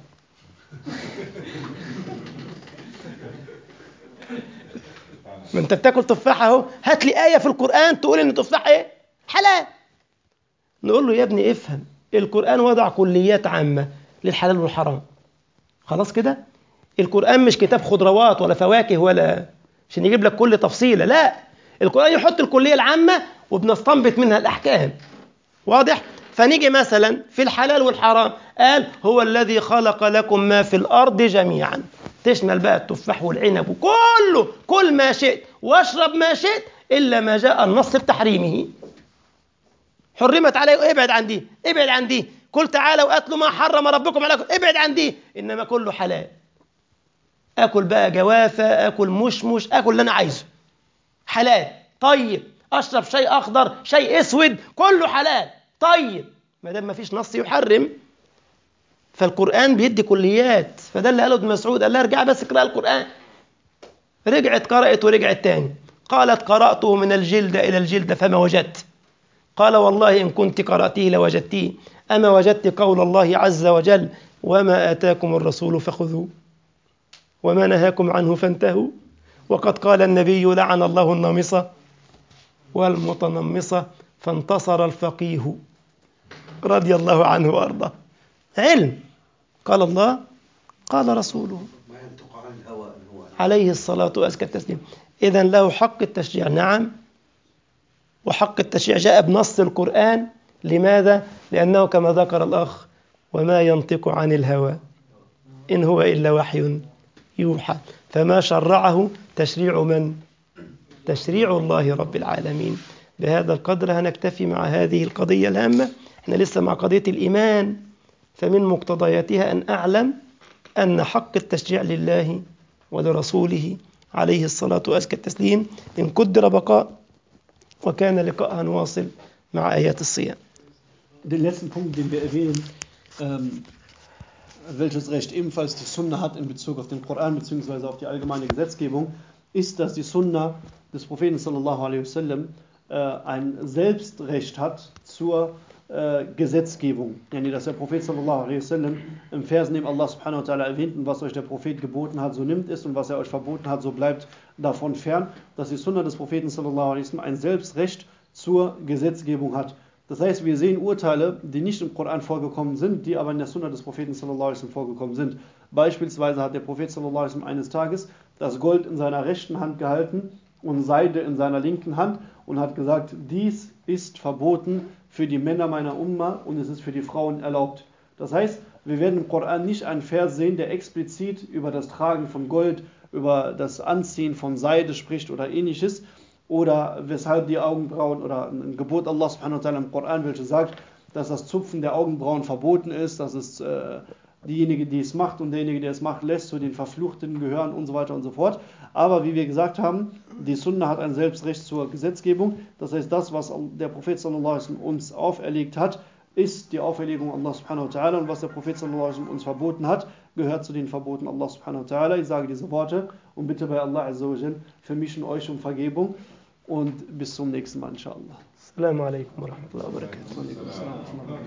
ما انت بتاكل تفاحة اهو هات لي آية في القرآن تقول إن التفاح إيه؟ حلال نقول له يا ابني افهم القرآن وضع كليات عامة للحلال والحرام خلاص كده القرآن مش كتاب خضروات ولا فواكه ولا عشان يجيب لك كل تفصيلة لا القرآن يحط الكلية العامة وبنستنبط منها الأحكام واضح فنيجي مثلا في الحلال والحرام قال هو الذي خلق لكم ما في الأرض جميعا تشمل بقى التفاح والعنب وكله كل ما شئت واشرب ما شئت إلا ما جاء النص بتحريمه حرمت عليه ابعد عن دي ابعد عن دي قل تعالوا واتلوا ما حرم ربكم عليكم ابعد عن دي انما كله حلال اكل بقى جوافه اكل مشمش اكل اللي انا عايزه حلال طيب اشرب شيء اخضر شيء اسود كله حلال طيب ما دام ما فيش نص يحرم فالقران بيدي كليات فده اللي قاله ابن مسعود قال لها ارجع بس اقرا القران رجعت قرأت ورجعت تاني قالت قرأته من الجلد إلى الجلد فما وجدت قال والله إن كنت قرأتيه لوجدتيه أما وجدت قول الله عز وجل وما آتاكم الرسول فخذوه وما نهاكم عنه فانتهوا وقد قال النبي لعن الله النامصة والمتنمصة فانتصر الفقيه رضي الله عنه وأرضاه علم قال الله قال رسوله ما ينطق عن الهوى إن هو عليه الصلاة وأزكى التسليم إذا له حق التشريع نعم وحق التشريع جاء بنص القرآن لماذا؟ لأنه كما ذكر الأخ وما ينطق عن الهوى إن هو إلا وحي يوحى فما شرعه تشريع من؟ تشريع الله رب العالمين بهذا القدر هنكتفي مع هذه القضية الهامة احنا لسه مع قضية الإيمان فمن مقتضياتها أن أعلم أن حق التشريع لله ولرسوله عليه الصلاة وأزكى التسليم إن قدر بقاء وكان لقاء نواصل مع آيات الصيام Den letzten Punkt, den wir erwähnen, ähm, welches Recht ebenfalls die Sunna hat in Bezug auf den Koran bzw. auf die allgemeine Gesetzgebung, ist, dass die Sunna des Propheten sallallahu alaihi wasallam äh, ein Selbstrecht hat zur äh, Gesetzgebung. Yani, dass der Prophet sallallahu alaihi wasallam im Vers neben Allah subhanahu wa ta'ala erwähnt, und was euch der Prophet geboten hat, so nimmt es und was er euch verboten hat, so bleibt davon fern, dass die Sunna des Propheten sallallahu alaihi wasallam ein Selbstrecht zur Gesetzgebung hat. Das heißt, wir sehen Urteile, die nicht im Koran vorgekommen sind, die aber in der Sunna des Propheten sallallahu alaihi wasallam vorgekommen sind. Beispielsweise hat der Prophet sallallahu alaihi wasallam eines Tages das Gold in seiner rechten Hand gehalten und Seide in seiner linken Hand und hat gesagt, dies ist verboten für die Männer meiner Umma und es ist für die Frauen erlaubt. Das heißt, wir werden im Koran nicht einen Vers sehen, der explizit über das Tragen von Gold, über das Anziehen von Seide spricht oder ähnliches, oder weshalb die Augenbrauen oder ein Gebot Allah subhanahu wa ta'ala im Koran, welches sagt, dass das Zupfen der Augenbrauen verboten ist, dass es äh, diejenige, die es macht und derjenige, der es macht, lässt zu den Verfluchten gehören und so weiter und so fort. Aber wie wir gesagt haben, die Sunna hat ein Selbstrecht zur Gesetzgebung. Das heißt, das, was der Prophet sallallahu alaihi wasallam uns auferlegt hat, ist die Auferlegung Allah subhanahu wa ta'ala und was der Prophet sallallahu alaihi wasallam uns verboten hat, gehört zu den Verboten Allah subhanahu wa ta'ala. Ich sage diese Worte und bitte bei Allah azza wa jal für mich und euch um Vergebung und bis zum nächsten Mal inshallah. السلام عليكم ورحمة الله وبركاته